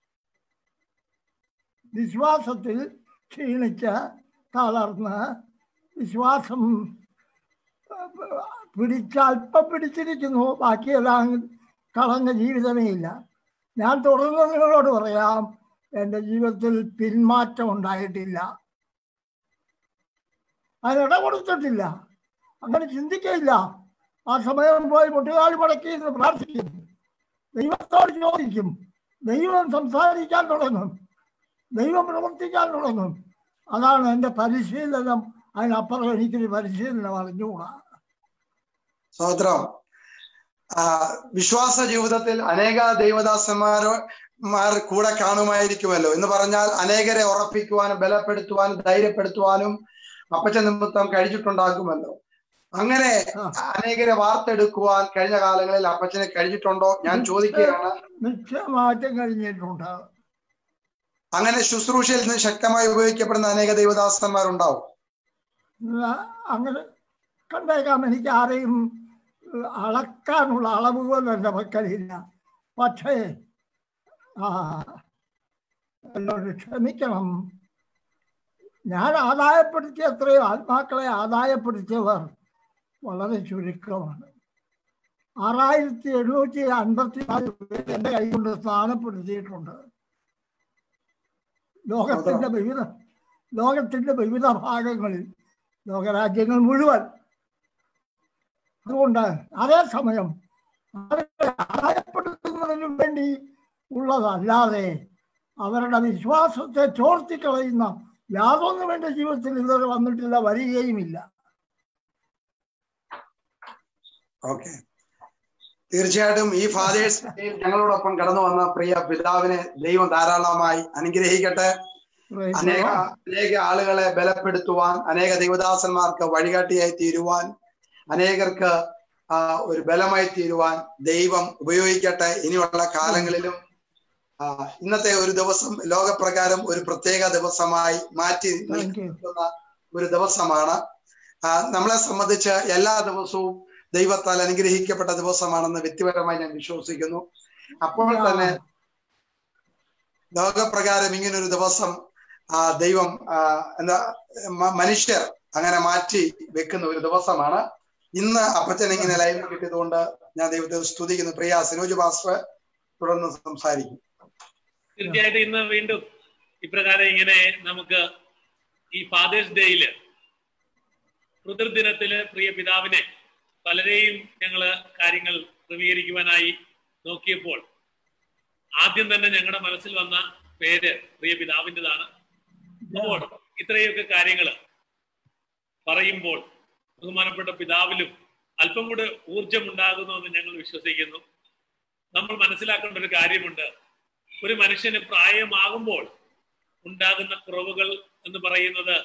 വിശ്വാസത്തിൽ ക്ഷീണിച്ച് തളർന്ന് വിശ്വാസം ഏഹ്, പിടിച്ച് അല്പം പിടിച്ചിരിക്കുന്നു ബാക്കിയെല്ലാം കളഞ്ഞ ജീവിതമേ ഇല്ല ഞാൻ തുടർന്ന് നിങ്ങളോട് പറയാം എൻ്റെ ജീവിതത്തിൽ പിന്മാറ്റം ഉണ്ടായിട്ടില്ല അതിനിട കൊടുത്തിട്ടില്ല അങ്ങനെ ചിന്തിക്കയില്ല ആ സമയം പോയി മുട്ടുകാലി മടക്കി എന്ന് പ്രാർത്ഥിക്കും ദൈവത്തോട് ചോദിക്കും ദൈവം സംസാരിക്കാൻ തുടങ്ങും ദൈവം പ്രവർത്തിക്കാൻ തുടങ്ങും അതാണ് എൻ്റെ പരിശീലനം അതിനപ്പുറം എനിക്കൊരു പരിശീലനം അറിഞ്ഞുകൂടാ സ്തോത്രം ആ വിശ്വാസ ജീവിതത്തിൽ അനേക ദൈവദാസന്മാരോ മാർ കൂടെ കാണുമായിരിക്കുമല്ലോ എന്ന് പറഞ്ഞാൽ അനേകരെ ഉറപ്പിക്കുവാനും ബലപ്പെടുത്തുവാനും ധൈര്യപ്പെടുത്തുവാനും അപ്പച്ച നിമിത്തം കഴിച്ചിട്ടുണ്ടാകുമല്ലോ അങ്ങനെ ആ. അനേകരെ വാർത്തെടുക്കുവാൻ കഴിഞ്ഞ കാലങ്ങളിൽ അപ്പച്ചനെ കഴിഞ്ഞിട്ടുണ്ടോ ഞാൻ ചോദിക്കുകയാണ് നിശ്ചയമാറ്റം കഴിഞ്ഞിട്ടുണ്ട് അങ്ങനെ ശുശ്രൂഷയിൽ നിന്ന് ശക്തമായി ഉപയോഗിക്കപ്പെടുന്ന അനേക ദൈവദാസന്മാരുണ്ടാവും ന- അങ്ങനെ കണ്ടേക്കാം എനിക്ക് ആരെയും ഏഹ്, അളക്കാനുള്ള അളവുകൾ എൻ്റെ മക്കളില്ല പക്ഷേ ആ എന്നോട് ക്ഷമിക്കണം ഞാൻ ആദായപ്പെടുത്തിയ എത്രയോ ആത്മാക്കളെ ആദായപ്പെടുത്തിയവർ വളരെ ചുരുക്കമാണ് ആറായിരത്തി എണ്ണൂറ്റി അൻപത്തി നാല് പേര് എൻ്റെ കൈകൊണ്ട് സ്ഥാനപ്പെടുത്തിയിട്ടുണ്ട് ലോകത്തിന്റെ വിവിധ ലോകത്തിന്റെ വിവിധ ഭാഗങ്ങളിൽ ലോകരാജ്യങ്ങൾ മുഴുവൻ അതുകൊണ്ട് അതേസമയം അവരെ ആദായപ്പെടുത്തുന്നതിനു വേണ്ടി ഉള്ളതല്ലാതെ അവരുടെ വിശ്വാസത്തെ ചോർത്തിക്കളയുന്ന യാതൊന്നും എൻ്റെ ജീവിതത്തിൽ ഇതുവരെ വന്നിട്ടില്ല വരികയുമില്ല ഓക്കെ തീർച്ചയായിട്ടും ഈ ഫാദേഴ്സ് ഞങ്ങളോടൊപ്പം കടന്നു വന്ന പ്രിയ പിതാവിനെ ദൈവം ധാരാളമായി അനുഗ്രഹിക്കട്ടെ Praise the അനേക Lord. അനേക ആളുകളെ ബലപ്പെടുത്തുവാൻ അനേക ദൈവദാസന്മാർക്ക് വഴികാട്ടിയായി തീരുവാൻ അനേകർക്ക് ആ, ഒരു ബലമായി തീരുവാൻ ദൈവം ഉപയോഗിക്കട്ടെ ഇനിയുള്ള കാലങ്ങളിലും ആ, ഇന്നത്തെ ഒരു ദിവസം ലോകപ്രകാരം ഒരു പ്രത്യേക ദിവസമായി മാറ്റി Thank you. നിൽക്കുന്ന ഒരു ദിവസമാണ് ആ, നമ്മളെ സംബന്ധിച്ച് എല്ലാ ദിവസവും ദൈവത്താൽ അനുഗ്രഹിക്കപ്പെട്ട ദിവസമാണെന്ന് വ്യക്തിപരമായി ഞാൻ വിശ്വസിക്കുന്നു അപ്പോൾ തന്നെ ലോകപ്രകാരം ഇങ്ങനൊരു ദിവസം ആ ദൈവം ആ, എന്താ മ- മനുഷ്യർ അങ്ങനെ മാറ്റി വെക്കുന്ന ഒരു ദിവസമാണ് ഇന്ന് അപ്പച്ചൻ ഇങ്ങനെ ലൈവിൽ കിട്ടിയതുകൊണ്ട് ഞാൻ ദൈവത്തെ സ്തുതിക്കുന്നു പ്രിയ സിനോജ് മാസ്റ്റർ തുടർന്ന് സംസാരിക്കും തീർച്ചയായിട്ടും ഇന്ന് വീണ്ടും ഇപ്രകാരം ഇങ്ങനെ നമുക്ക് ഈ ഫാദേഴ്സ് ഡേയില് പിതൃദിനത്തില് പ്രിയ പിതാവിനെ പലരെയും ഞങ്ങള് കാര്യങ്ങൾ ക്രമീകരിക്കുവാനായി നോക്കിയപ്പോൾ ആദ്യം തന്നെ ഞങ്ങളുടെ മനസ്സിൽ വന്ന പേര് പ്രിയ പിതാവിൻ്റെതാണ് അപ്പോൾ ഇത്രയൊക്കെ കാര്യങ്ങൾ പറയുമ്പോൾ ബഹുമാനപ്പെട്ട പിതാവിലും അല്പം കൂടെ ഊർജം ഉണ്ടാകുന്നുവെന്ന് ഞങ്ങൾ വിശ്വസിക്കുന്നു നമ്മൾ മനസ്സിലാക്കേണ്ട ഒരു കാര്യമുണ്ട് ഒരു മനുഷ്യന് പ്രായമാകുമ്പോൾ ഉണ്ടാകുന്ന കുറവുകൾ എന്ന് പറയുന്നത്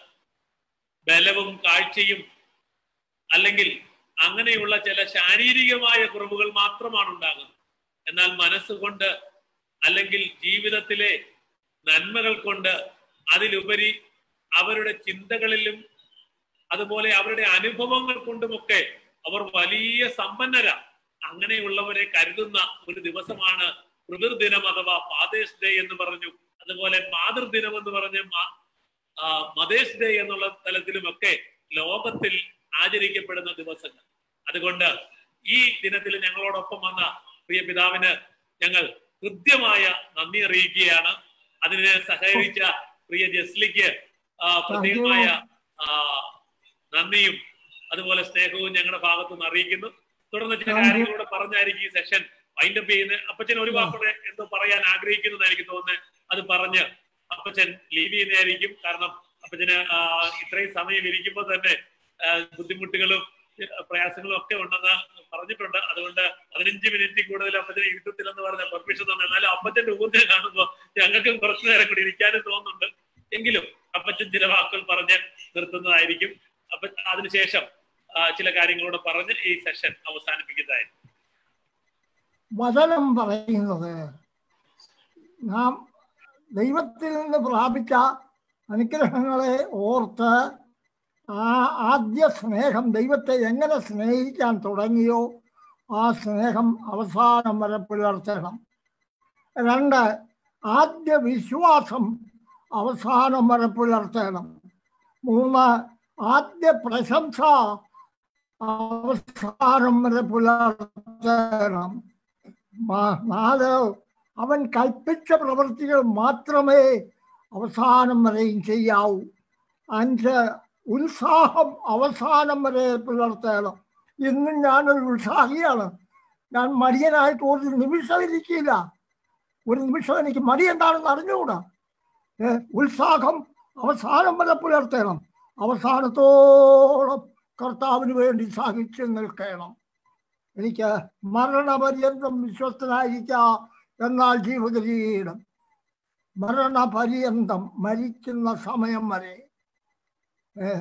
ബലവും കാഴ്ചയും അല്ലെങ്കിൽ അങ്ങനെയുള്ള ചില ശാരീരികമായ കുറവുകൾ മാത്രമാണ് ഉണ്ടാകുന്നത് എന്നാൽ മനസ്സുകൊണ്ട് അല്ലെങ്കിൽ ജീവിതത്തിലെ നന്മകൾ കൊണ്ട് അതിലുപരി അവരുടെ ചിന്തകളിലും അതുപോലെ അവരുടെ അനുഭവങ്ങൾ കൊണ്ടുമൊക്കെ അവർ വലിയ സമ്പന്നര അങ്ങനെയുള്ളവരെ കരുതുന്ന ഒരു ദിവസമാണ് പിതൃദിനം അഥവാ ഫാദേഴ്സ് ഡേ എന്ന് പറഞ്ഞു അതുപോലെ മാതൃദിനം എന്ന് പറഞ്ഞ് മദേഴ്സ് ഡേ എന്നുള്ള തലത്തിലുമൊക്കെ ലോകത്തിൽ ആചരിക്കപ്പെടുന്ന ദിവസങ്ങൾ അതുകൊണ്ട് ഈ ദിനത്തിൽ ഞങ്ങളോടൊപ്പം വന്ന പ്രിയ പിതാവിന് ഞങ്ങൾ ഹൃദ്യമായ നന്ദി അറിയിക്കുകയാണ് അതിന് സഹകരിച്ച പ്രിയ ജസ്ലിക്ക് ആ, പ്രത്യേകമായ ആ, നന്ദിയും അതുപോലെ സ്നേഹവും ഞങ്ങളുടെ ഭാഗത്തു നിന്ന് അറിയിക്കുന്നു തുടർന്ന് ചില Thank you. കാര്യങ്ങളൂടെ പറഞ്ഞായിരിക്കും ഈ സെഷൻ വൈൻഡപ്പ് ചെയ്യുന്നത് അപ്പച്ചൻ ഒരു വാക്കൂടെ എന്തോ പറയാൻ ആഗ്രഹിക്കുന്നു എനിക്ക് തോന്നുന്നത് അത് പറഞ്ഞ് അപ്പച്ചൻ ലീവ് ചെയ്യുന്നതായിരിക്കും കാരണം അപ്പച്ചന് ആ, ഇത്രയും സമയം ഇരിക്കുമ്പോൾ തന്നെ ആ, ബുദ്ധിമുട്ടുകളും ആ, പ്രയാസങ്ങളും ഒക്കെ ഉണ്ടെന്ന് പറഞ്ഞിട്ടുണ്ട് അതുകൊണ്ട് പതിനഞ്ച് മിനിറ്റ് കൂടുതൽ അപ്പച്ചനെ ഇരുത്തത്തില്ലെന്ന് പറഞ്ഞ പെർമിഷൻ തന്നെ എന്നാലും അപ്പച്ചന്റെ ഊർജ്ജം കാണുമ്പോൾ ഞങ്ങൾക്കും കുറച്ചു നേരം കൂടി ഇരിക്കാനും തോന്നുന്നുണ്ട് എങ്കിലും അപ്പച്ചൻ ചില വാക്കുകൾ പറഞ്ഞ് നിർത്തുന്നതായിരിക്കും അപ്പൊ അതിനുശേഷം ആ, ചില കാര്യങ്ങളോട് പറഞ്ഞ് ഈ സെഷൻ അവസാനിപ്പിക്കുന്നതായിരിക്കും വചനം പറയുന്നത് നാം ദൈവത്തിൽ നിന്ന് പ്രാപിച്ച അനുഗ്രഹങ്ങളെ ഓർത്ത് ആ ആദ്യ സ്നേഹം ദൈവത്തെ എങ്ങനെ സ്നേഹിക്കാൻ തുടങ്ങിയോ ആ സ്നേഹം അവസാനം വരെ പുലർത്തണം രണ്ട് ആദ്യ വിശ്വാസം അവസാനം വരെ പുലർത്തണം മൂന്ന് ആദ്യ പ്രശംസ അവസാനം വരെ പുലർത്തണം മാ- നാല് അവൻ കൽപ്പിച്ച പ്രവൃത്തികൾ മാത്രമേ അവസാനം വരെയും ചെയ്യാവൂ അഞ്ച് ഉത്സാഹം അവസാനം വരെ പുലർത്തണം ഇന്നും ഞാനൊരു ഉത്സാഹിയാണ് ഞാൻ മടിയനായിട്ട് ഒരു നിമിഷം ഇരിക്കില്ല ഒരു നിമിഷം എനിക്ക് മടി എന്താണെന്ന് അറിഞ്ഞുകൂടാ ഏ, ഉത്സാഹം അവസാനം വരെ പുലർത്തണം അവസാനത്തോളം കർത്താവിന് വേണ്ടി സഹിച്ചു നിൽക്കണം എനിക്ക് മരണപര്യന്തം വിശ്വസ്തനായിരിക്കാം എന്നാൽ ജീവകിരീടം മരണപര്യന്തം മരിക്കുന്ന സമയം വരെ ഏ,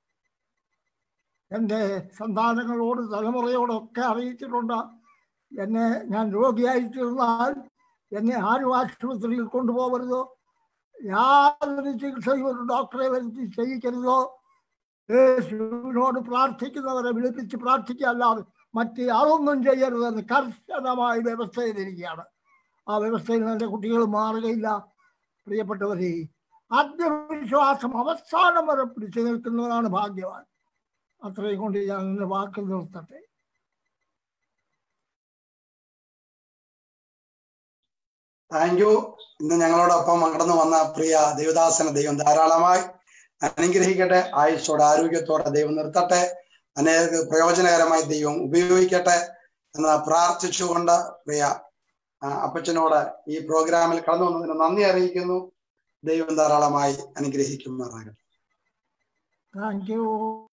എൻ്റെ സന്താനങ്ങളോട് തലമുറയോടൊക്കെ അറിയിച്ചിട്ടുണ്ട് എന്നെ ഞാൻ രോഗിയായിട്ടിരുന്നാൽ എന്നെ ആരും ആശുപത്രിയിൽ കൊണ്ടുപോകരുതോ യാതൊരു ചികിത്സയും ഒരു ഡോക്ടറെ വരുത്തി ചെയ്യിക്കരുതോ യേശുവിനോട് പ്രാർത്ഥിക്കുന്നവരെ വിളിപ്പിച്ച് പ്രാർത്ഥിക്കുക അല്ലാതെ മറ്റ് യാതൊന്നും ചെയ്യരുതെന്ന് കർശനമായ വ്യവസ്ഥ ചെയ്തിരിക്കുകയാണ് ആ വ്യവസ്ഥയിൽ നിന്ന് എൻ്റെ കുട്ടികൾ മാറുകയില്ല പ്രിയപ്പെട്ടവരെ ആത്മവിശ്വാസം അവസാനം വരെ പിടിച്ചു നിൽക്കുന്നവരാണ് ഭാഗ്യവാൻ അത്രയും കൊണ്ട് ഞാൻ എൻ്റെ വാക്ക് നിർത്തട്ടെ താങ്ക് യു ഇന്ന് ഞങ്ങളോടൊപ്പം കടന്നു വന്ന പ്രിയ ദേവദാസന ദൈവം ധാരാളമായി അനുഗ്രഹിക്കട്ടെ ആയുഷോടെ ആരോഗ്യത്തോടെ ദൈവം നിർത്തട്ടെ അനേക പ്രയോജനകരമായി ദൈവം ഉപയോഗിക്കട്ടെ എന്ന് പ്രാർത്ഥിച്ചുകൊണ്ട് പ്രിയ ആ, അപ്പച്ചനോട് ഈ പ്രോഗ്രാമിൽ കടന്നു വന്നതിന് നന്ദി അറിയിക്കുന്നു ദൈവം ധാരാളമായി അനുഗ്രഹിക്കുമാറാകട്ടെ താങ്ക് യു